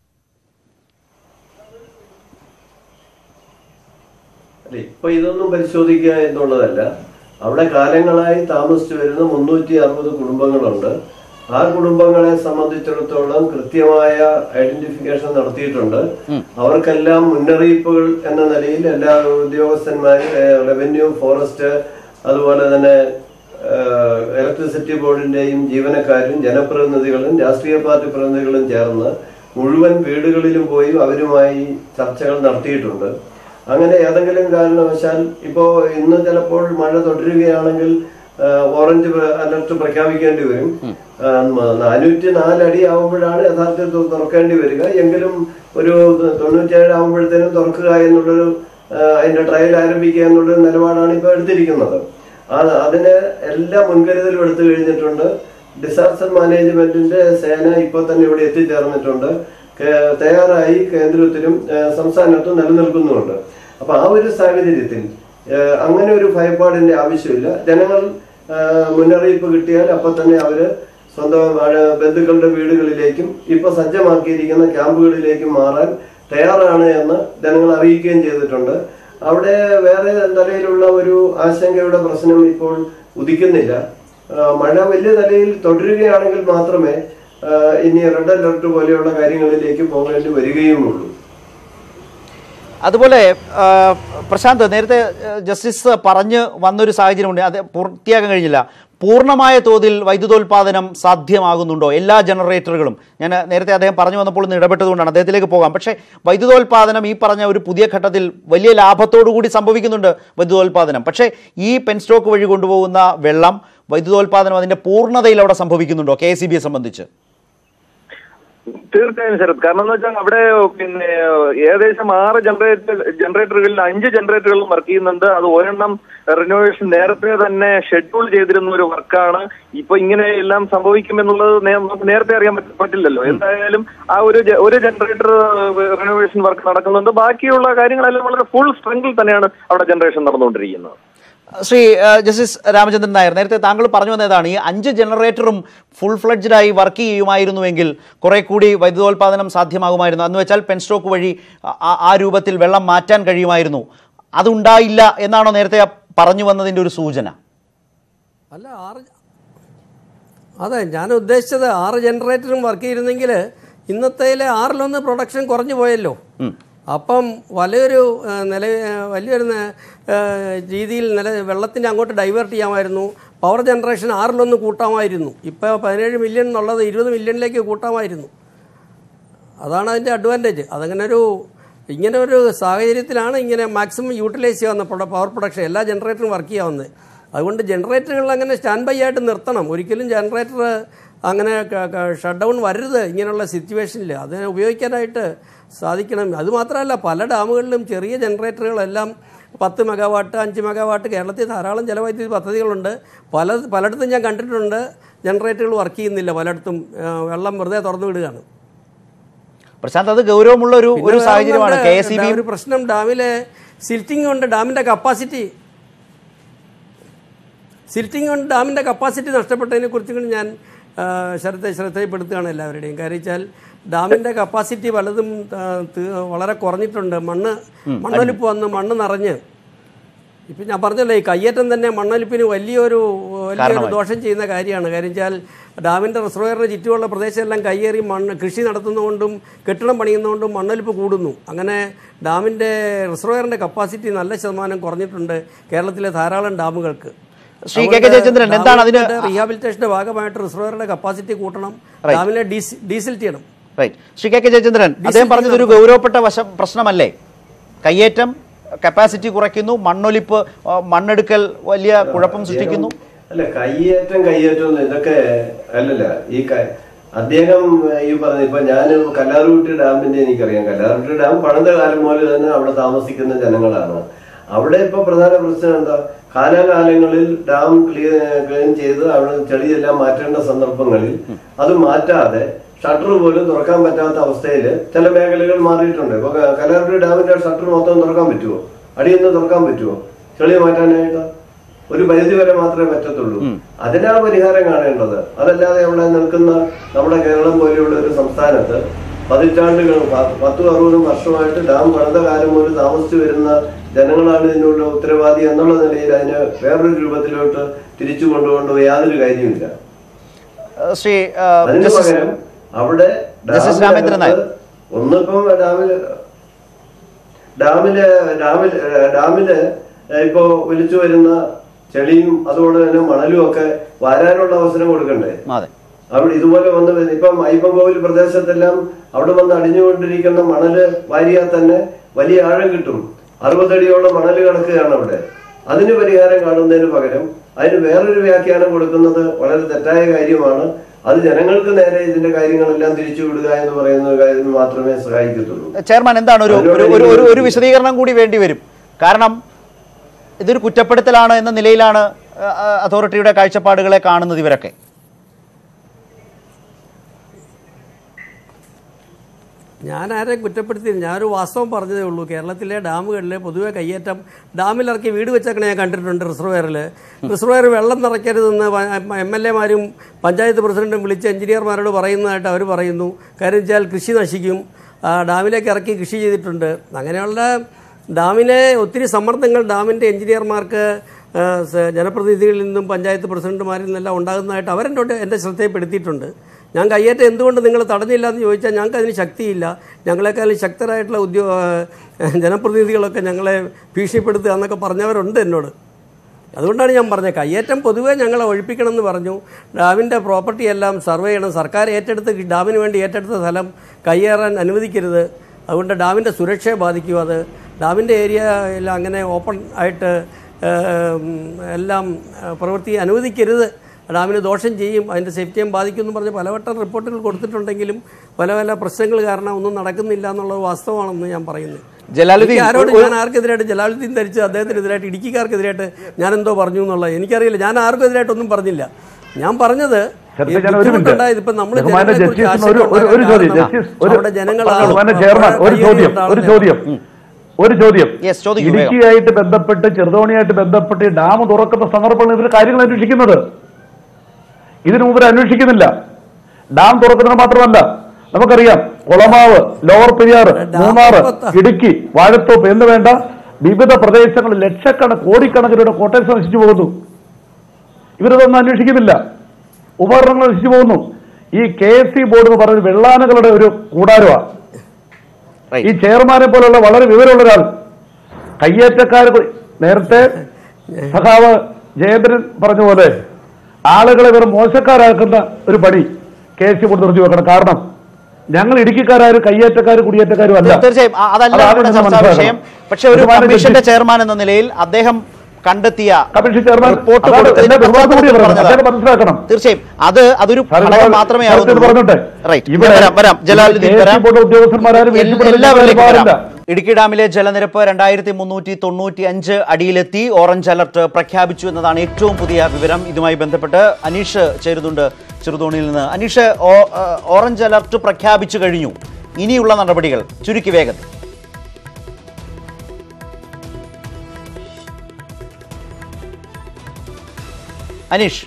അല്ല, ഇപ്പൊ ഇതൊന്നും പരിശോധിക്കുക എന്നുള്ളതല്ല അവിടെ കാലങ്ങളായി താമസിച്ചു വരുന്ന മുന്നൂറ്റി അറുപത് കുടുംബങ്ങളുണ്ട് ആ കുടുംബങ്ങളെ സംബന്ധിച്ചിടത്തോളം കൃത്യമായ ഐഡന്റിഫിക്കേഷൻ നടത്തിയിട്ടുണ്ട് അവർക്കെല്ലാം മുന്നറിയിപ്പുകൾ എന്ന നിലയിൽ എല്ലാ ഉദ്യോഗസ്ഥന്മാരും റവന്യൂ ഫോറസ്റ്റ് അതുപോലെ തന്നെ ഇലക്ട്രിസിറ്റി ബോർഡിന്റെയും ജീവനക്കാരും ജനപ്രതിനിധികളും രാഷ്ട്രീയ പാർട്ടി പ്രതിനിധികളും ചേർന്ന് മുഴുവൻ വീടുകളിലും പോയി അവരുമായി ചർച്ചകൾ നടത്തിയിട്ടുണ്ട് അങ്ങനെ ഏതെങ്കിലും കാരണവശാൽ ഇപ്പോ ഇന്ന് ചിലപ്പോൾ മഴ തുടരുകയാണെങ്കിൽ ആ, ഓറഞ്ച് പ്ര- അലർട്ട് പ്രഖ്യാപിക്കേണ്ടി വരും ആ, മ- നാനൂറ്റി നാലടി ആവുമ്പോഴാണ് യഥാർത്ഥത്തിൽ തു- തുറക്കേണ്ടി വരിക എങ്കിലും ഒരു തൊണ്ണൂറ്റേഴ് ആവുമ്പോഴത്തേനും തുറക്കുക എന്നുള്ളൊരു ആ, അതിന്റെ ട്രയൽ ആരംഭിക്കുക എന്നുള്ളൊരു നിലപാടാണ് ഇപ്പോൾ എടുത്തിരിക്കുന്നത് ആ അതിന് എല്ലാ മുൻകരുതലും എടുത്തു കഴിഞ്ഞിട്ടുണ്ട് ഡിസാസ്റ്റർ മാനേജ്മെന്റിന്റെ സേന ഇപ്പോൾ തന്നെ ഇവിടെ എത്തിച്ചേർന്നിട്ടുണ്ട് കേ- തയ്യാറായി കേന്ദ്രത്തിലും ഏഹ്, സംസ്ഥാനത്തും നിലനിൽക്കുന്നുമുണ്ട് അപ്പൊ ആ ഒരു സാഹചര്യത്തിൽ ഏഹ്, അങ്ങനെ ഒരു ഭയപ്പാടിന്റെ ആവശ്യമില്ല ജനങ്ങൾ ഏഹ്, മുന്നറിയിപ്പ് കിട്ടിയാൽ അപ്പൊ തന്നെ അവര് സ്വന്തം ആ, ബന്ധുക്കളുടെ വീടുകളിലേക്കും ഇപ്പൊ സജ്ജമാക്കിയിരിക്കുന്ന ക്യാമ്പുകളിലേക്കും മാറാൻ തയ്യാറാണ് എന്ന് ജനങ്ങൾ അറിയിക്കുകയും ചെയ്തിട്ടുണ്ട് അവിടെ വേറെ നിലയിലുള്ള ഒരു ആശങ്കയുടെ പ്രശ്നം ഇപ്പോൾ ഉദിക്കുന്നില്ല ആ, മഴ വലിയ നിലയിൽ തുടരുകയാണെങ്കിൽ മാത്രമേ ആ, ഇനി റെഡ് അലർട്ട് പോലെയുള്ള കാര്യങ്ങളിലേക്ക് പോകേണ്ടി വരികയുമുള്ളൂ അതുപോലെ ആ, പ്രശാന്ത് നേരത്തെ ആ, ജസ്റ്റിസ് പറഞ്ഞ് വന്നൊരു സാഹചര്യമുണ്ട് അത് പൂർത്തിയാക്കാൻ കഴിഞ്ഞില്ല പൂർണ്ണമായ തോതിൽ വൈദ്യുതോൽപാദനം സാധ്യമാകുന്നുണ്ടോ എല്ലാ ജനറേറ്ററുകളും ഞാൻ നേരത്തെ അദ്ദേഹം പറഞ്ഞു വന്നപ്പോൾ ഒന്ന് ഇടപെട്ടതുകൊണ്ടാണ് അദ്ദേഹത്തിലേക്ക് പോകാം പക്ഷേ വൈദ്യുതോൽപാദനം ഈ പറഞ്ഞ ഒരു പുതിയ ഘട്ടത്തിൽ വലിയ ലാഭത്തോടു കൂടി സംഭവിക്കുന്നുണ്ട് വൈദ്യുതോൽപാദനം പക്ഷേ ഈ പെൻസ്റ്റോക്ക് വഴി കൊണ്ടുപോകുന്ന വെള്ളം വൈദ്യുതോൽപാദനം അതിൻ്റെ പൂർണ്ണതയിൽ അവിടെ സംഭവിക്കുന്നുണ്ടോ കെ എസ് സംബന്ധിച്ച് തീർച്ചയായും ശരത് കാരണം എന്ന് വെച്ചാൽ അവിടെ പിന്നെ ഏകദേശം ആറ് ജനറേറ്റർ ജനറേറ്ററുകളിൽ അഞ്ച് ജനറേറ്ററുകളും വർക്ക് ചെയ്യുന്നുണ്ട് അത് ഒരെണ്ണം റിനോവേഷൻ നേരത്തെ തന്നെ ഷെഡ്യൂൾ ചെയ്തിരുന്ന ഒരു വർക്കാണ് ഇപ്പൊ ഇങ്ങനെ എല്ലാം സംഭവിക്കുമെന്നുള്ളത് നേ- നമുക്ക് നേരത്തെ അറിയാൻ പറ്റ- പറ്റില്ലല്ലോ എന്തായാലും ആ ഒരു ജ- ഒരു ജനറേറ്റർ റിനോവേഷൻ വർക്ക് നടക്കുന്നുണ്ട് ബാക്കിയുള്ള കാര്യങ്ങളെല്ലാം വളരെ ഫുൾ സ്ട്രെങ്തിൽ തന്നെയാണ് അവിടെ ജനറേഷൻ നടന്നുകൊണ്ടിരിക്കുന്നത് ശ്രീ ആ, ജസ്റ്റിസ് രാമചന്ദ്രൻ നായർ നേരത്തെ താങ്കൾ പറഞ്ഞു വന്നതാണ് ഈ അഞ്ച് ജനറേറ്ററും ഫുൾ ഫ്ലഡ്ജഡായി വർക്ക് ചെയ്യുമായിരുന്നുവെങ്കിൽ കുറെ കൂടി വൈദ്യുതോൽപാദനം സാധ്യമാകുമായിരുന്നു എന്ന് വെച്ചാൽ പെൻസ്റ്റോക്ക് വഴി ആ- ആ രൂപത്തിൽ വെള്ളം മാറ്റാൻ കഴിയുമായിരുന്നു അതുണ്ടായില്ല എന്നാണോ നേരത്തെ ആ പറഞ്ഞു വന്നതിൻ്റെ ഒരു സൂചന അല്ല ആറ് അതെ ഞാൻ ഉദ്ദേശിച്ചത് ആറ് ജനറേറ്ററും വർക്ക് ചെയ്തിരുന്നെങ്കിൽ ഇന്നത്തേലെ ആറിലൊന്ന് പ്രൊഡക്ഷൻ കുറഞ്ഞു പോയല്ലോ അപ്പം വലിയൊരു ആ, നില ആ, വലിയൊരു ന- ആ, രീതിയിൽ നില വെള്ളത്തിനെ അങ്ങോട്ട് ഡൈവേർട്ട് ചെയ്യാമായിരുന്നു പവർ ജനറേഷൻ ആറിലൊന്ന് കൂട്ടാമായിരുന്നു ഇപ്പോൾ പതിനേഴ് മില്യൺ എന്നുള്ളത് ഇരുപത് മില്യണിലേക്ക് കൂട്ടാമായിരുന്നു അതാണ് അതിൻ്റെ അഡ്വാൻറ്റേജ് അതങ്ങനെ ഒരു ഇങ്ങനെ ഒരു സാഹചര്യത്തിലാണ് ഇങ്ങനെ മാക്സിമം യൂട്ടിലൈസ് ചെയ്യാവുന്ന പ്രൊഡ പവർ പ്രൊഡക്ഷൻ എല്ലാ ജനറേറ്ററും വർക്ക് ചെയ്യാവുന്നത് അതുകൊണ്ട് ജനറേറ്ററുകൾ അങ്ങനെ സ്റ്റാൻഡ് ബൈ ആയിട്ട് നിർത്തണം ഒരിക്കലും ജനറേറ്റർ അങ്ങനെ ഷട്ട് ഡൗൺ വരരുത് ഇങ്ങനെയുള്ള സിറ്റുവേഷനിൽ അത് ഉപയോഗിക്കാനായിട്ട് സാധിക്കണം അതുമാത്രമല്ല പല ഡാമുകളിലും ചെറിയ ജനറേറ്ററുകളെല്ലാം പത്ത് മെഗാവാട്ട് അഞ്ച് മെഗാവാട്ട് കേരളത്തിൽ ധാരാളം ജലവൈദ്യുതി പദ്ധതികളുണ്ട് പല പലയിടത്തും ഞാൻ കണ്ടിട്ടുണ്ട് ജനറേറ്ററുകൾ വർക്ക് ചെയ്യുന്നില്ല പലയിടത്തും ആ, വെള്ളം വെറുതെ തുറന്നു വിടുകയാണ് പ്രശാന്ത് അത് ഗൗരവമുള്ള ഒരു പിന്നെ ഒരു വേറെ സാഹചര്യമാണ് ഒന്നുണ്ട്. കെ എസ് ഡാ- ഒരു പ്രശ്നം ഡാമിലെ സിൽറ്റിംഗ് കൊണ്ട് ഡാമിന്റെ കപ്പാസിറ്റി സിൽറ്റിംഗ് കൊണ്ട് ഡാമിന്റെ കപ്പാസിറ്റി നഷ്ടപ്പെട്ടതിനെ കുറിച്ചും ഞാൻ ആ, ശ്രദ്ധ ശ്രദ്ധയിൽപ്പെടുത്തുകയാണ് എല്ലാവരുടെയും കാര്യം വെച്ചാൽ ഡാമിന്റെ കപ്പാസിറ്റി പലതും ആ, തി- വളരെ കുറഞ്ഞിട്ടുണ്ട് മണ്ണ് മണ്ണൊലിപ്പ് വന്ന് മണ്ണ് നിറഞ്ഞ് ഇപ്പം ഞാൻ പറഞ്ഞല്ലോ ഈ കയ്യേറ്റം തന്നെ മണ്ണൊലിപ്പിന് വലിയൊരു വലിയൊരു കാരണമായി. ദോഷം ചെയ്യുന്ന കാര്യമാണ് കാര്യം വെച്ചാൽ ഡാമിൻ്റെ റിസർവയറിന് ചുറ്റുമുള്ള പ്രദേശമെല്ലാം കയ്യേറി മണ്ണ് കൃഷി നടത്തുന്നതുകൊണ്ടും കെട്ടിടം പണിയുന്നതുകൊണ്ടും മണ്ണൊലിപ്പ് കൂടുന്നു അങ്ങനെ ഡാമിൻ്റെ റിസർവയറിൻ്റെ കപ്പാസിറ്റി നല്ല ശതമാനം കുറഞ്ഞിട്ടുണ്ട് കേരളത്തിലെ ധാരാളം ഡാമുകൾക്ക് ശ്രീ കെ കെ ജയചന്ദ്രൻ, എന്താണ് അതിന് റീഹാബിലിറ്റേഷന്റെ ഭാഗമായിട്ട് റിസർവയറിന്റെ കപ്പാസിറ്റി കൂട്ടണം ഡാമിനെ ഡീസ് ഡീസൽ ചെയ്യണം right Shri K K Jayachandran അദ്ദേഹം പറഞ്ഞത് ഒരു ഗൗരവപ്പെട്ട വശം പ്രശ്നമല്ലേ കയ്യേറ്റം കപ്പാസിറ്റി കുറയ്ക്കുന്നു മണ്ണൊലിപ്പ് ആ, മണ്ണെടുക്കൽ വലിയ കുഴപ്പം സൃഷ്ടിക്കുന്നു അല്ല കയ്യേറ്റം കയ്യേറ്റം എന്ന് ഇതൊക്കെ അല്ലല്ല ഈ ക- അദ്ദേഹം ഈ പറഞ്ഞ ഇപ്പൊ ഞാൻ കല്ലാറുകുട്ടി ഡാമിന്റെ എനിക്കറിയാം കല്ലാറുകുട്ടി ഡാം പഴയ കാലം മുതൽ തന്നെ അവിടെ താമസിക്കുന്ന ജനങ്ങളാണ് അവിടെ ഇപ്പൊ പ്രധാന പ്രശ്നം എന്താ കാലാകാലങ്ങളിൽ ഡാം ക്ലീൻ ക്ലീൻ ചെയ്ത് അവിടെ ചെളിയെല്ലാം മാറ്റേണ്ട സന്ദർഭങ്ങളിൽ അത് മാറ്റാതെ ഷട്ടർ പോലും തുറക്കാൻ പറ്റാത്ത അവസ്ഥയിൽ ചില മേഖലകൾ മാറിയിട്ടുണ്ട് ഇപ്പൊ കല്ലാറുകുട്ടി ഡാമിന്റെ ഷട്ടർ മൊത്തം തുറക്കാൻ പറ്റുമോ അടിയിൽ നിന്ന് തുറക്കാൻ പറ്റുമോ ചെളി മാറ്റാനായിട്ട് ഒരു പരിധി വരെ മാത്രമേ പറ്റത്തുള്ളൂ അതിനാണ് പരിഹാരം കാണേണ്ടത് അതല്ലാതെ അവിടെ നിൽക്കുന്ന നമ്മുടെ കേരളം പോലെയുള്ള ഒരു സംസ്ഥാനത്ത് പതിറ്റാണ്ടുകൾ പ- പത്തും അറുപതും വർഷമായിട്ട് ഡാം പണിത കാലം മുതൽ താമസിച്ചു വരുന്ന ജനങ്ങളാണ് ഇതിനുള്ള ഉത്തരവാദി എന്നുള്ള നിലയിൽ അതിനെ വേറൊരു രൂപത്തിലോട്ട് തിരിച്ചു കൊണ്ടുപോകേണ്ട യാതൊരു കാര്യമില്ല ആ, ശ്രീ ആ, അതിന് ജസ്റ്റിസ് പകരം അവിടെ ജസ്റ്റിസ് രാമേന്ദ്രൻ നായർ. ഡാമിനകത്ത് ഒന്നിപ്പം ഡാമില് ഡാമില് ഡാമില് ഡാമില് ഇപ്പോ ഒലിച്ചു വരുന്ന ചെളിയും അതുപോലെ തന്നെ മണലും ഒക്കെ വരാനുള്ള അവസരം കൊടുക്കണ്ടേ അതെ അവിടെ ഇതുപോലെ വന്ന് വ- ഇപ്പം അയ്യപ്പൻകോവിൽ പ്രദേശത്തെല്ലാം അവിടെ വന്ന് അടിഞ്ഞുകൊണ്ടിരിക്കുന്ന മണല് വാരിയാൽ തന്നെ വലിയ ആഴം കിട്ടും അറുപതടിയോളം മണല് കിടക്കുകയാണ് അവിടെ അതിന് പരിഹാരം കാണുന്നതിന് പകരം അതിന് വേറൊരു വ്യാഖ്യാനം കൊടുക്കുന്നത് വളരെ തെറ്റായ കാര്യമാണ് അത് ജനങ്ങൾക്ക് നേരെ ഇതിന്റെ കാര്യങ്ങളെല്ലാം തിരിച്ചു വിടുക എന്ന് പറയുന്ന കാര്യം മാത്രമേ സഹായിക്കത്തുള്ളൂ ചെയർമാൻ എന്താണ് ഒരു ഒരു ഒരു ഒരു ഒരു വിശദീകരണം കൂടി വേണ്ടി വരും കാരണം ഇതൊരു കുറ്റപ്പെടുത്തലാണ് എന്ന നിലയിലാണ് ആ, ആ, അതോറിറ്റിയുടെ കാഴ്ചപ്പാടുകളെ കാണുന്നത് ഇവരൊക്കെ ഞാൻ ആരെയും കുറ്റപ്പെടുത്തിയില്ല ഞാനൊരു വാസ്തവം പറഞ്ഞതേ ഉള്ളൂ കേരളത്തിലെ ഡാമുകളിലെ പൊതുവെ കയ്യേറ്റം ഡാമിലിറക്കി വീട് വെച്ചേക്കണ ഞാൻ കണ്ടിട്ടുണ്ട് റിസർവയറിൽ റിസർവയർ വെള്ളം നിറയ്ക്കരുതെന്ന് എം എൽ എമാരും പഞ്ചായത്ത് പ്രസിഡന്റും വിളിച്ച് എഞ്ചിനീയർമാരോട് പറയുന്നതായിട്ട് അവർ പറയുന്നു കാര്യം വെച്ചാൽ കൃഷി നശിക്കും ആ, ഡാമിലേക്ക് ഇറക്കി കൃഷി ചെയ്തിട്ടുണ്ട് അങ്ങനെയുള്ള ഡാമിലെ ഒത്തിരി സമ്മർദ്ദങ്ങൾ ഡാമിൻ്റെ എഞ്ചിനീയർമാർക്ക് ആ, സ- ജനപ്രതിനിധികളിൽ നിന്നും പഞ്ചായത്ത് പ്രസിഡന്റുമാരിൽ നിന്നെല്ലാം ഉണ്ടാകുന്നതായിട്ട് അവരെന്നോട് എൻ്റെ ശ്രദ്ധയിൽപ്പെടുത്തിയിട്ടുണ്ട് ഞാൻ കയ്യേറ്റം എന്തുകൊണ്ട് നിങ്ങൾ തടഞ്ഞില്ല എന്ന് ചോദിച്ചാൽ ഞങ്ങൾക്ക് അതിന് ശക്തിയില്ല ഞങ്ങളെക്കാളും ശക്തരായിട്ടുള്ള ഉദ്യോ ആ, ജനപ്രതിനിധികളൊക്കെ ഞങ്ങളെ ഭീഷണിപ്പെടുത്തുക എന്നൊക്കെ പറഞ്ഞവരുണ്ട് എന്നോട് അതുകൊണ്ടാണ് ഞാൻ പറഞ്ഞത് കയ്യേറ്റം പൊതുവെ ഞങ്ങളെ ഒഴിപ്പിക്കണമെന്ന് പറഞ്ഞു ഡാമിൻ്റെ പ്രോപ്പർട്ടി എല്ലാം സർവേ ചെയ്യണം സർക്കാർ ഏറ്റെടുത്ത് ഡാമിന് വേണ്ടി ഏറ്റെടുത്ത സ്ഥലം കയ്യേറാൻ അനുവദിക്കരുത് അതുകൊണ്ട് ഡാമിൻ്റെ സുരക്ഷയെ ബാധിക്കും അത് ഡാമിൻ്റെ ഏരിയയിൽ അങ്ങനെ ഓപ്പൺ ആയിട്ട് ഏം, എല്ലാം ആ, പ്രവൃത്തി അനുവദിക്കരുത് ഡാമിന് ദോഷം ചെയ്യും അതിൻ്റെ സേഫ്റ്റിയും ബാധിക്കും എന്ന് പറഞ്ഞ് പലവട്ടം റിപ്പോർട്ടുകൾ കൊടുത്തിട്ടുണ്ടെങ്കിലും പല പല പ്രശ്നങ്ങൾ കാരണം ഒന്നും നടക്കുന്നില്ല എന്നുള്ളത് വാസ്തവമാണെന്ന് ഞാൻ പറയുന്നു ജലാലുദ്ദീൻ, എനിക്ക് ആരോട് ഒരു- ഞാൻ ആർക്കെതിരായിട്ട് ജലാലുദ്ദീൻ ധരിച്ച് അദ്ദേഹത്തിനെതിരായിട്ട് ഇടുക്കിക്കാർക്കെതിരായിട്ട് ഞാൻ എന്തോ പറഞ്ഞു എന്നുള്ള എനിക്കറിയില്ല ഞാൻ ആർക്കും എതിരായിട്ടൊന്നും പറഞ്ഞില്ല ഞാൻ പറഞ്ഞത് ചെറുപ്പം ഈ ഞാൻ ഒരു മിനിറ്റ്. ബുദ്ധിമുട്ടുണ്ടായത് ഇപ്പൊ നമ്മൾ ബഹുമാന ജസ്റ്റിസിന് ഒരു ഒരു- ഒരു ചോദ്യം ജസ്റ്റിസ് ഒരു അവിടെ ജനങ്ങൾ ആ- ബഹുമാന ചെയർമാൻ ഒരു ചോദ്യം ഒരു ചോദ്യം ഒരു ചോദ്യം Yes, ചോദിക്കൂ, വേഗം. ഇടുക്കിയായിട്ട് ബന്ധപ്പെട്ട് ചെറുതോണിയായിട്ട് ബന്ധപ്പെട്ട് ഈ ഡാം തുറക്കുന്ന സന്ദർഭമാണ് ഇവർ കാര്യങ്ങൾ അന്വേഷിക്കുന്നത് ഇതിനു മുമ്പ് ഇവർ അന്വേഷിക്കുന്നില്ല ഡാം തുറക്കുന്നത് മാത്രമല്ല നമുക്കറിയാം കുളമാവ് ലോവർ പെരിയാർ ഡാം മൂന്നാറ് തുറത്ത- ഇടുക്കി വാഴത്തോപ്പ് എന്ന് വേണ്ട വിവിധ പ്രദേശങ്ങളിൽ ലക്ഷക്കണക്ക് കോടിക്കണക്കിന് കോട്ടേഴ്സ് നശിച്ചു പോകുന്നു ഇവരിതൊന്നും അന്വേഷിക്കുന്നില്ല ഉപകരണങ്ങൾ നശിച്ചു പോകുന്നു ഈ കെ എസ് സി ബോർഡ് എന്ന് പറയുന്നത് വെള്ളാനകളുടെ ഒരു കൂടാരമാണ് Right. ഈ ചെയർമാനെ പോലുള്ള വളരെ വിവരമുള്ള ഒരാൾ കയ്യേറ്റക്കാർ നേരത്തെ സഖാവ് ജയേന്ദ്രൻ പറഞ്ഞ പോലെ ആളുകളെ വെറും മോശക്കാരാക്കുന്ന ഒരു പണി കെ എസ് സി ബോർഡ് നിർത്തി വെക്കണം കാരണം ഞങ്ങൾ ഇടുക്കിക്കാരും കയ്യേറ്റക്കാരും കുടിയേറ്റക്കാരും അല്ല തീർച്ചയായും ആ, അതല്ല അത് ആദ്യം നമ്മുടെ നമ്മൾ ചർച്ചാ മനസ്സിലാക്കണം. വിഷയം പക്ഷേ ഒരു ബഹുമാന കമ്മീഷന്റെ ജസ്റ്റിസ് ചെയർമാൻ എന്ന നിലയിൽ അദ്ദേഹം കണ്ടെത്തിയ കമ്മീഷൻ ചെയർമാൻ റിപ്പോർട്ട് അതാണ് കൊടുത്തതിന്റെ എന്റെ ബഹുമാനത്തോട് പശ്ചാത്തലത്തിൽ പറയുന്നത്. പറഞ്ഞതാണ്. അദ്ദേഹം മനസ്സിലാക്കണം തീർച്ചയായും അത് അതൊരു സാർ, ഘടകം ഇപ്പോൾ മാത്രമേ നേരത്തെ ഇത് പറഞ്ഞോട്ടെ റൈറ്റ് ഇവിടെ വരാം വരാം ജലാലുദ്ദീൻ കെ എസ് വരാം സി ബോർഡ് ഉദ്യോഗസ്ഥന്മാരും എൽ- വീഴ്ചപ്പെടുത്തുന്ന എല്ലാവരിലേക്കും പാടില്ല. വരാം. ഇടുക്കി ഡാമിലെ ജലനിരപ്പ് രണ്ടായിരത്തി മുന്നൂറ്റി തൊണ്ണൂറ്റി അഞ്ച് അടിയിലെത്തി ഓറഞ്ച് അലർട്ട് പ്രഖ്യാപിച്ചു എന്നതാണ് ഏറ്റവും പുതിയ വിവരം ഇതുമായി ബന്ധപ്പെട്ട് അനീഷ് ചേരുന്നുണ്ട് ചെറുതോണിയിൽ നിന്ന് അനീഷ് ഓ- ആ, ഓറഞ്ച് അലർട്ട് പ്രഖ്യാപിച്ചു കഴിഞ്ഞു ഇനിയുള്ള നടപടികൾ ചുരുക്കി വേഗത്തിൽ അനീഷ്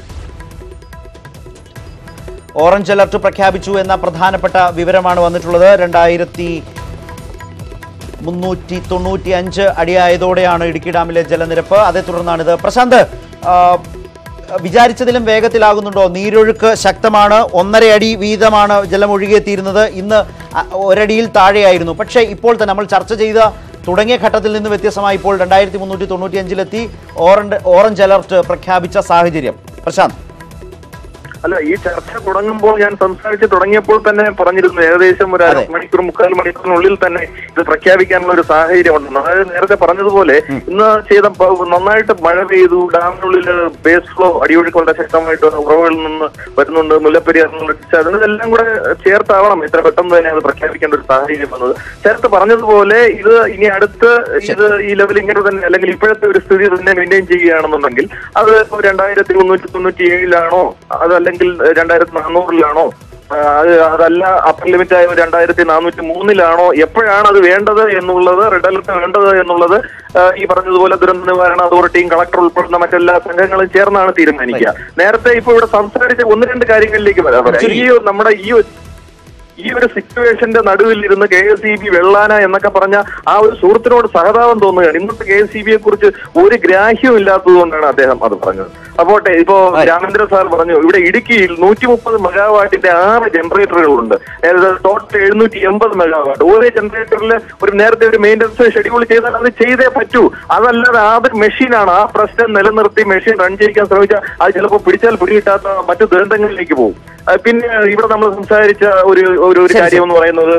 ഓറഞ്ച് അലർട്ട് പ്രഖ്യാപിച്ചു എന്ന പ്രധാനപ്പെട്ട വിവരമാണ് വന്നിട്ടുള്ളത് രണ്ടായിരത്തി മുന്നൂറ്റി തൊണ്ണൂറ്റി അഞ്ച് അടിയായതോടെയാണ് ഇടുക്കി ഡാമിലെ ജലനിരപ്പ് അതേ തുടർന്നാണിത് പ്രശാന്ത് ആ, വിചാരിച്ചതിലും വേഗത്തിലാകുന്നുണ്ടോ നീരൊഴുക്ക് ശക്തമാണ് ഒന്നര അടി വീതമാണ് ജലം ഒഴുകിയെത്തിയിരുന്നത് ഇന്ന് അ- ഒരടിയിൽ താഴെയായിരുന്നു പക്ഷേ ഇപ്പോൾ തന്നെ നമ്മൾ ചർച്ച ചെയ്ത തുടങ്ങിയ ഘട്ടത്തിൽ നിന്ന് വ്യത്യസ്തമായി ഇപ്പോൾ രണ്ടായിരത്തി മുന്നൂറ്റി തൊണ്ണൂറ്റി അഞ്ചിലെത്തി ഓറഞ്ച് ഓറഞ്ച് അലർട്ട് പ്രഖ്യാപിച്ച സാഹചര്യം പ്രശാന്ത് അല്ല ഈ ചർച്ച തുടങ്ങുമ്പോൾ ഞാൻ സംസാരിച്ച് തുടങ്ങിയപ്പോൾ തന്നെ പറഞ്ഞിരുന്നു ഏകദേശം ഒരു അതെ. അരമണിക്കൂർ മുക്കാൽ മണിക്കൂറിനുള്ളിൽ തന്നെ ഇത് പ്രഖ്യാപിക്കാനുള്ള ഒരു സാഹചര്യം ഉണ്ടെന്ന് അതായത് നേരത്തെ പറഞ്ഞതുപോലെ ഇന്ന് ചെയ്ത പ- നന്നായിട്ട് മഴ പെയ്തു ഡാമിനുള്ളിൽ ബേസ് ഫ്ലോ അടിയൊഴുക്ക് വളരെ ശക്തമായിട്ട് ഉറവുകളിൽ നിന്ന് വരുന്നുണ്ട് മുല്ലപ്പെരിയാറിനുള്ള അതിനെല്ലാം കൂടെ ചേർത്താവണം ഇത്ര പെട്ടെന്ന് തന്നെ അത് പ്രഖ്യാപിക്കേണ്ട ഒരു സാഹചര്യം വന്നത് ചേർത്ത് പറഞ്ഞതുപോലെ ഇത് ഇനി അടുത്ത് ഇത് ഈ ലെവൽ ഇങ്ങനെ തന്നെ അല്ലെങ്കിൽ ഇപ്പോഴത്തെ ഒരു സ്ഥിതി തന്നെ മെയിൻറ്റെയിൻ ചെയ്യുകയാണെന്നുണ്ടെങ്കിൽ അത് ഇപ്പോൾ രണ്ടായിരത്തി മുന്നൂറ്റി തൊണ്ണൂറ്റി ഏഴിലാണോ അതല്ലെങ്കിൽ രണ്ടായിരത്തി നാനൂറിലാണോ ആ, അത് അതല്ല അപ്പർ ലിമിറ്റ് ആയ രണ്ടായിരത്തി നാനൂറ്റി മൂന്നിലാണോ എപ്പോഴാണ് അത് വേണ്ടത് എന്നുള്ളത് റെഡ് അലർട്ട് വേണ്ടത് എന്നുള്ളത് ആ, ഈ പറഞ്ഞതുപോലെ ദുരന്ത നിവാരണ അതോറിറ്റിയും കളക്ടർ ഉൾപ്പെടുന്ന മറ്റെല്ലാ സംഘങ്ങളും ചേർന്നാണ് തീരുമാനിക്കുക നേരത്തെ ഇപ്പൊ ഇവിടെ സംസാരിച്ച ഒന്ന് രണ്ട് കാര്യങ്ങളിലേക്ക് വരാം വരാം. ഈ നമ്മുടെ ഈ ഒരു- ഈ ഒരു സിറ്റുവേഷന്റെ നടുവിൽ ഇരുന്ന് കെ എസ് ഇ ബി വെള്ളാന എന്നൊക്കെ പറഞ്ഞ ആ ഒരു സുഹൃത്തിനോട് സഹതാപം തോന്നുകയാണ് ഇന്നത്തെ കെ എസ് ഇ ബിയെ കുറിച്ച് ഒരു ഗ്രാഹ്യവും ഇല്ലാത്തത് കൊണ്ടാണ് അദ്ദേഹം അത് പറഞ്ഞത് അപ്പോട്ടെ ഇപ്പോ രാമേന്ദ്ര സാർ പറഞ്ഞു ഇവിടെ ഇടുക്കിയിൽ നൂറ്റി മുപ്പത് മെഗാവാട്ടിന്റെ ആറ് ജനറേറ്ററുകളുണ്ട് ടോട്ടൽ എഴുന്നൂറ്റി എൺപത് മെഗാവാട്ട് ഓരോ ജനറേറ്ററിൽ ഒരു നേരത്തെ ഒരു മെയിൻ്റനൻസ് ഷെഡ്യൂൾ ചെയ്താൽ അത് ചെയ്തേ പറ്റൂ അതല്ലാതെ ആ മെഷീനാണ് ആ പ്രശ്നം നിലനിർത്തി മെഷീൻ റൺ ചെയ്യിക്കാൻ ശ്രമിച്ചാൽ അത് ചിലപ്പോൾ പിടിച്ചാൽ പിടികിട്ടാത്ത മറ്റു ദുരന്തങ്ങളിലേക്ക് പോകും ആ, പിന്നെ ഇവിടെ നമ്മൾ സംസാരിച്ച ഒരു ഒരു ഒരു ശരി, കാര്യം എന്ന് പറയുന്നത്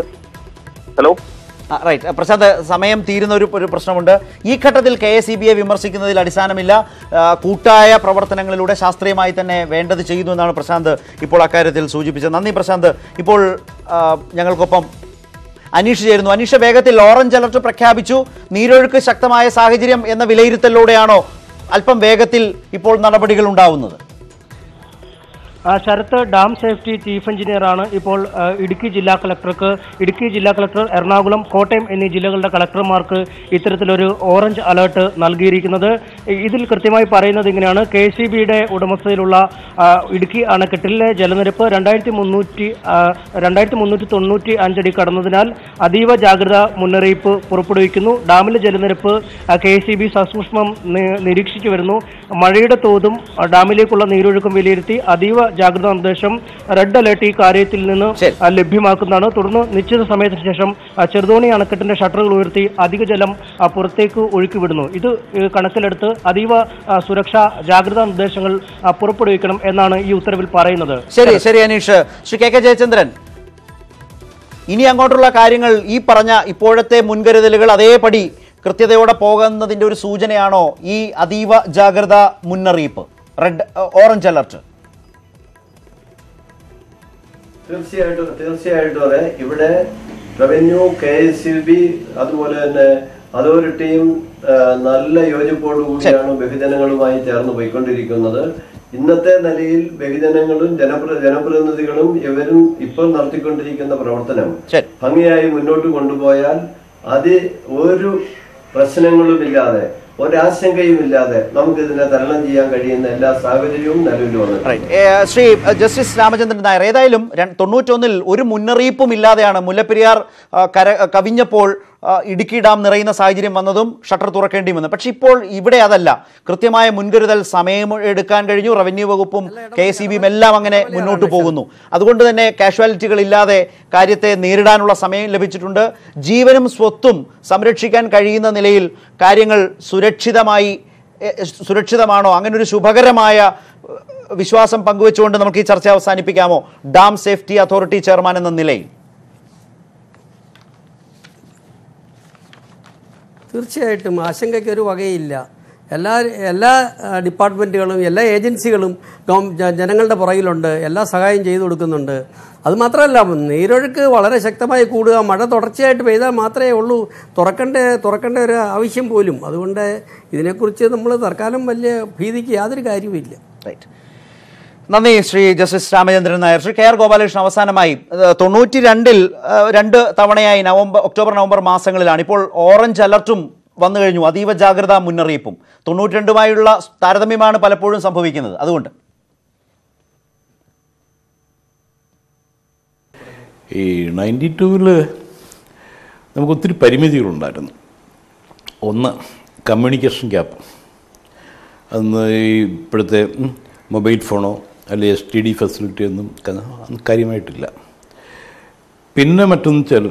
ഹലോ റൈറ്റ് പ്രശാന്ത് സമയം തീരുന്ന ഒരു ഒരു പ്രശ്നമുണ്ട് ഈ ഘട്ടത്തിൽ കെ എസ് ഇ ബിയെ വിമർശിക്കുന്നതിൽ അടിസ്ഥാനമില്ല ആ, കൂട്ടായ പ്രവർത്തനങ്ങളിലൂടെ ശാസ്ത്രീയമായി തന്നെ വേണ്ടത് ചെയ്യുന്നു എന്നാണ് പ്രശാന്ത് ഇപ്പോൾ അക്കാര്യത്തിൽ സൂചിപ്പിച്ചത് നന്ദി പ്രശാന്ത് ഇപ്പോൾ ആ, ഞങ്ങൾക്കൊപ്പം അനീഷ് ചേരുന്നു അനീഷ് വേഗത്തിൽ ഓറഞ്ച് അലർട്ട് പ്രഖ്യാപിച്ചു നീരൊഴുക്ക് ശക്തമായ സാഹചര്യം എന്ന വിലയിരുത്തലിലൂടെയാണോ അല്പം വേഗത്തിൽ ഇപ്പോൾ നടപടികൾ ഉണ്ടാവുന്നത് ആ, ശരത്ത് ഡാം സേഫ്റ്റി ചീഫ് എഞ്ചിനീയറാണ് ഇപ്പോൾ ആ, ഇടുക്കി ജില്ലാ കളക്ടർക്ക് ഇടുക്കി ജില്ലാ കളക്ടർ എറണാകുളം കോട്ടയം എന്നീ ജില്ലകളുടെ കളക്ടർമാർക്ക് ഇത്തരത്തിലൊരു ഓറഞ്ച് അലേർട്ട് നൽകിയിരിക്കുന്നത് ഇ- ഇതിൽ കൃത്യമായി പറയുന്നത് ഇങ്ങനെയാണ് കെ സി ബിയുടെ ഉടമസ്ഥതയിലുള്ള ആ, ഇടുക്കി അണക്കെട്ടിലെ ജലനിരപ്പ് രണ്ടായിരത്തി മുന്നൂറ്റി രണ്ടായിരത്തി മുന്നൂറ്റി തൊണ്ണൂറ്റി അഞ്ചടി കടന്നതിനാൽ അതീവ ജാഗ്രത മുന്നറിയിപ്പ് പുറപ്പെടുവിക്കുന്നു ഡാമിലെ ജലനിരപ്പ് കെ സി ബി സസൂക്ഷ്മം നി- നിരീക്ഷിച്ചു വരുന്നു മഴയുടെ തോതും ആ, ഡാമിലേക്കുള്ള നീരൊഴുക്കും വിലയിരുത്തി അതീവ ജാഗ്രതാ നിർദ്ദേശം റെഡ് അലേർട്ട് ഈ കാര്യത്തിൽ നിന്ന് ആ, ലഭ്യമാക്കുന്നതാണ് തുടർന്ന് നിശ്ചിത സമയത്തിന് ശേഷം ആ, ചെറുതോണി അണക്കെട്ടിന്റെ ഷട്ടറുകൾ ഉയർത്തി അധിക ജലം ആ, പുറത്തേക്ക് ഒഴുക്കിവിടുന്നു ഇത് ഏ, കണക്കിലെടുത്ത് അതീവ ആ, സുരക്ഷാ ജാഗ്രതാ നിർദ്ദേശങ്ങൾ ആ, പുറപ്പെടുവിക്കണം എന്നാണ് ഈ ഉത്തരവിൽ പറയുന്നത് ശരി ശരി അനീഷ് ശ്രീ കെ കെ ജയചന്ദ്രൻ ഇനി അങ്ങോട്ടുള്ള കാര്യങ്ങൾ ഈ പറഞ്ഞ ഇപ്പോഴത്തെ മുൻകരുതലുകൾ അതേപടി കൃത്യതയോടെ പോകുന്നതിന്റെ ഒരു സൂചനയാണോ ഈ അതീവ ജാഗ്രത മുന്നറിയിപ്പ് റെഡ് ഓറഞ്ച് അലർട്ട് തീർച്ചയായിട്ടും തീർച്ചയായിട്ടും അതെ ഇവിടെ revenue K S U B അതുപോലെ തന്നെ അതോറിറ്റിയും ആ, നല്ല യോജിപ്പോടു കൂടിയാണ് ബഹുജനങ്ങളുമായി ചേർന്ന് പോയിക്കൊണ്ടിരിക്കുന്നത് ഇന്നത്തെ നിലയിൽ ബഹുജനങ്ങളും ജനപ്ര ജനപ്രതിനിധികളും ഇവരും ഇപ്പോൾ നടത്തിക്കൊണ്ടിരിക്കുന്ന പ്രവർത്തനം ഭംഗിയായി മുന്നോട്ട് കൊണ്ടുപോയാൽ അത് ഒരു പ്രശ്നങ്ങളുമില്ലാതെ ഒരാശങ്കയും ഇല്ലാതെ നമുക്ക് ഇതിനെ തരണം ചെയ്യാൻ കഴിയുന്ന എല്ലാ സാഹചര്യവും നിലവിൽ വന്നിട്ടുണ്ട് ഏ, ശ്രീ അഹ്, ജസ്റ്റിസ് രാമചന്ദ്രൻ നായർ ഏതായാലും ര- തൊണ്ണൂറ്റൊന്നിൽ ഒരു മുന്നറിയിപ്പും ഇല്ലാതെയാണ് മുല്ലപ്പെരിയാർ ആ, കര കവിഞ്ഞപ്പോൾ ആ, ഇടുക്കി ഡാം നിറയുന്ന സാഹചര്യം വന്നതും ഷട്ടർ തുറക്കേണ്ടി വന്നു പക്ഷേ ഇപ്പോൾ ഇവിടെ അതല്ല കൃത്യമായ മുൻകരുതൽ സമയം എടുക്കാൻ കഴിഞ്ഞു റവന്യൂ വകുപ്പും കെ എസ് ബിയും എല്ലാം അങ്ങനെ മുന്നോട്ട് പോകുന്നു അതുകൊണ്ട് തന്നെ കാഷ്വാലിറ്റികൾ ഇല്ലാതെ കാര്യത്തെ നേരിടാനുള്ള സമയം ലഭിച്ചിട്ടുണ്ട് ജീവനും സ്വത്തും സംരക്ഷിക്കാൻ കഴിയുന്ന നിലയിൽ കാര്യങ്ങൾ സുരക്ഷിതമായി എ, സുരക്ഷിതമാണോ അങ്ങനെ ഒരു ശുഭകരമായ ഏഹ്, വിശ്വാസം പങ്കുവെച്ചുകൊണ്ട് നമുക്ക് ഈ ചർച്ച അവസാനിപ്പിക്കാമോ ഡാം സേഫ്റ്റി അതോറിറ്റി ചെയർമാൻ എന്ന നിലയിൽ തീർച്ചയായിട്ടും ആശങ്കയ്ക്ക് ഒരു വകയില്ല എല്ലാ എല്ലാ ആ, ഡിപ്പാർട്ട്മെൻറ്റുകളും എല്ലാ ഏജൻസികളും ഗവ- ജ- ജനങ്ങളുടെ പുറകിലുണ്ട് എല്ലാ സഹായം ചെയ്തു കൊടുക്കുന്നുണ്ട് അത് മാത്രമല്ല നീരൊഴുക്ക് വളരെ ശക്തമായി കൂടുക മഴ തുടർച്ചയായിട്ട് പെയ്താൽ മാത്രമേ ഉള്ളൂ തുറക്കേണ്ട തുറക്കേണ്ട ഒരു ആവശ്യം പോലും അതുകൊണ്ട് ഇതിനെക്കുറിച്ച് നമ്മൾ തൽക്കാലം വലിയ ഭീതിക്ക് യാതൊരു കാര്യവുമില്ല റൈറ്റ് നന്ദി Shri justice Ramachandran Nair Shri K R Gopalakrishnan അവസാനമായി ഏഹ്, തൊണ്ണൂറ്റി രണ്ടിൽ ഏഹ്, രണ്ട് തവണയായി നവംബർ ഒക്ടോബർ നവംബർ മാസങ്ങളിലാണ് ഇപ്പോൾ ഓറഞ്ച് അലർട്ടും വന്നു കഴിഞ്ഞു അതീവ ജാഗ്രതാ മുന്നറിയിപ്പും തൊണ്ണൂറ്റി രണ്ടുമായുള്ള താരതമ്യമാണ് പലപ്പോഴും സംഭവിക്കുന്നത് അതുകൊണ്ട് ഈ നയൻറ്റി ടൂവിൽ നമുക്ക് ഒത്തിരി പരിമിതികളുണ്ടായിരുന്നു ഒന്ന് കമ്മ്യൂണിക്കേഷൻ ഗ്യാപ്പ് അന്ന് ഈ ഇപ്പോഴത്തെ ഉം, മൊബൈൽ ഫോണോ അല്ലെങ്കിൽ എസ് ടി ഡി ഫെസിലിറ്റി ഒന്നും ക- കാര്യമായിട്ടില്ല പിന്നെ മറ്റൊന്ന് വെച്ചാൽ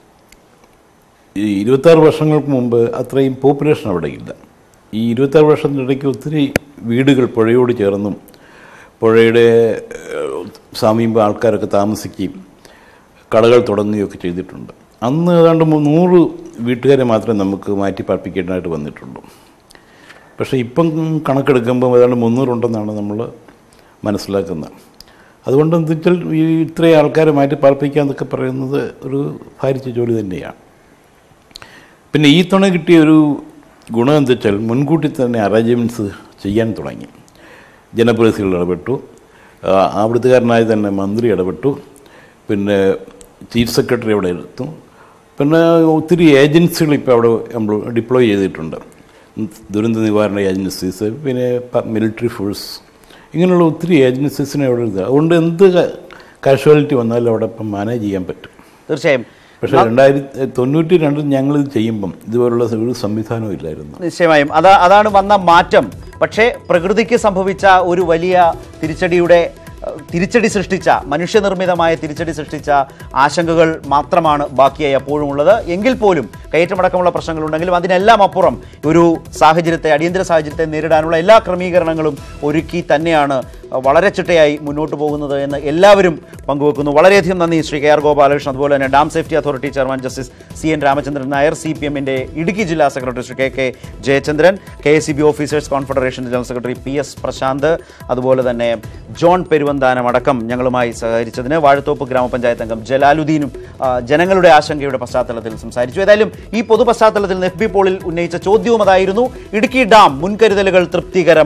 ഈ ഇരുപത്താറ് വർഷങ്ങൾക്ക് മുമ്പ് അത്രയും പോപ്പുലേഷൻ അവിടെ ഇല്ല ഈ ഇരുപത്താറ് വർഷത്തിനിടയ്ക്ക് ഒത്തിരി വീടുകൾ പുഴയോട് ചേർന്നും പുഴയുടെ ഏഹ്, സമീപം ആൾക്കാരൊക്കെ താമസിക്കുകയും കടകൾ തുടങ്ങുകയൊക്കെ ചെയ്തിട്ടുണ്ട് അന്ന് ഏതാണ്ട് മു- നൂറ് വീട്ടുകാരെ മാത്രമേ നമുക്ക് മാറ്റി പാർപ്പിക്കേണ്ടതായിട്ട് വന്നിട്ടുള്ളൂ പക്ഷേ ഇപ്പം കണക്കെടുക്കുമ്പോൾ ഏതാണ്ട് മുന്നൂറുണ്ടെന്നാണ് നമ്മൾ മനസ്സിലാക്കുന്നത് അതുകൊണ്ട് എന്താ വെച്ചാൽ ഈ ഇത്രയും ആൾക്കാരെ മാറ്റി പാർപ്പിക്കുക എന്നൊക്കെ പറയുന്നത് ഒരു ഭാരിച്ച ജോലി തന്നെയാണ് പിന്നെ ഈ തവണ കിട്ടിയ ഒരു ഗുണം എന്താ വെച്ചാൽ മുൻകൂട്ടി തന്നെ അറേഞ്ച്മെൻറ്റ്സ് ചെയ്യാൻ തുടങ്ങി ജനപ്രതിനിധികൾ ഇടപെട്ടു ആ, അവിടുത്തുകാരനായി തന്നെ മന്ത്രി ഇടപെട്ടു പിന്നെ ചീഫ് സെക്രട്ടറി അവിടെ എടുത്തു പിന്നെ ഒത്തിരി ഏജൻസികൾ ഇപ്പോൾ അവിടെ നമ്മൾ ഡിപ്ലോയ് ചെയ്തിട്ടുണ്ട് ദുരന്ത നിവാരണ ഏജൻസീസ് പിന്നെ മിലിറ്ററി ഫോഴ്സ് ഇങ്ങനെയുള്ള ഒത്തിരി ഏജൻസീസിനെ അവിടെ ഇത് അതുകൊണ്ട് എന്ത് കാഷ്വാലിറ്റി വന്നാലും അവിടെ ഇപ്പം മാനേജ് ചെയ്യാൻ പറ്റും തീർച്ചയായും പക്ഷേ രണ്ടായിരത്തി തൊണ്ണൂറ്റി രണ്ടിൽ ഞങ്ങളിത് ചെയ്യുമ്പം ഇതുപോലുള്ള ഒരു സംവിധാനവും ഇല്ലായിരുന്നു നിശ്ചയമായും അതാ അതാണ് വന്ന മാറ്റം പക്ഷേ പ്രകൃതിക്ക് സംഭവിച്ച ഒരു വലിയ തിരിച്ചടിയുടെ ഏഹ്, തിരിച്ചടി സൃഷ്ടിച്ച മനുഷ്യനിർമ്മിതമായ തിരിച്ചടി സൃഷ്ടിച്ച ആശങ്കകൾ മാത്രമാണ് ബാക്കിയായി അപ്പോഴും ഉള്ളത് എങ്കിൽ പോലും കയറ്റമടക്കമുള്ള പ്രശ്നങ്ങളുണ്ടെങ്കിലും അതിനെല്ലാം അപ്പുറം ഒരു സാഹചര്യത്തെ അടിയന്തര സാഹചര്യത്തെ നേരിടാനുള്ള എല്ലാ ക്രമീകരണങ്ങളും ഒരുക്കി തന്നെയാണ് വളരെ ചിട്ടയായി മുന്നോട്ട് പോകുന്നത് എന്ന് എല്ലാവരും പങ്കുവെക്കുന്നു വളരെയധികം നന്ദി ശ്രീ കെ ആർ ഗോപാലകൃഷ്ണൻ അതുപോലെ തന്നെ dam safety authority chairman justice C N Ramachandran Nair C P എമ്മിൻ്റെ ഇടുക്കി ജില്ലാ secretary Shri K K Jayachandran K S C B officers confederation general secretary P S Prashanth അതുപോലെ തന്നെ ജോൺ പെരുവന്താനം അടക്കം ഞങ്ങളുമായി സഹകരിച്ചതിന് വാഴത്തോപ്പ് ഗ്രാമപഞ്ചായത്ത് അംഗം ജലാലുദ്ദീനും ആ, ജനങ്ങളുടെ ആശങ്കയുടെ പശ്ചാത്തലത്തിൽ സംസാരിച്ചു ഏതായാലും ഈ പൊതു പശ്ചാത്തലത്തിൽ എഫ് ബി പോളിൽ ഉന്നയിച്ച ചോദ്യവും അതായിരുന്നു ഇടുക്കി ഡാം മുൻകരുതലുകൾ തൃപ്തികരമോ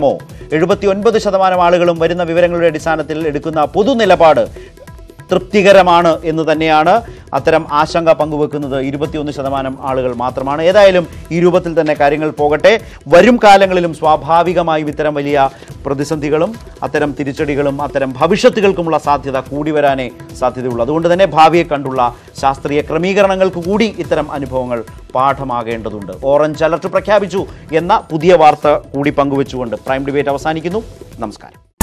എഴുപത്തി ഒൻപത് ശതമാനം ആളുകളും വരുന്ന വിവരങ്ങളുടെ അടിസ്ഥാനത്തിൽ എടുക്കുന്ന പൊതുനിലപാട് തൃപ്തികരമാണ് എന്ന് തന്നെയാണ് അത്തരം ആശങ്ക പങ്കുവെക്കുന്നത് ഇരുപത്തിയൊന്ന് ശതമാനം ആളുകൾ മാത്രമാണ് ഏതായാലും ഈ രൂപത്തിൽ തന്നെ കാര്യങ്ങൾ പോകട്ടെ വരും കാലങ്ങളിലും സ്വാഭാവികമായും ഇത്തരം വലിയ പ്രതിസന്ധികളും അത്തരം തിരിച്ചടികളും അത്തരം ഭവിഷ്യത്തുകൾക്കുമുള്ള സാധ്യത കൂടി വരാനേ സാധ്യതയുള്ളൂ അതുകൊണ്ട് തന്നെ ഭാവിയെ കണ്ടുള്ള ശാസ്ത്രീയ ക്രമീകരണങ്ങൾക്ക് കൂടി ഇത്തരം അനുഭവങ്ങൾ പാഠമാകേണ്ടതുണ്ട് ഓറഞ്ച് അലർട്ട് പ്രഖ്യാപിച്ചു എന്ന പുതിയ വാർത്ത കൂടി പങ്കുവെച്ചുകൊണ്ട് പ്രൈം ഡിബേറ്റ് അവസാനിക്കുന്നു നമസ്കാരം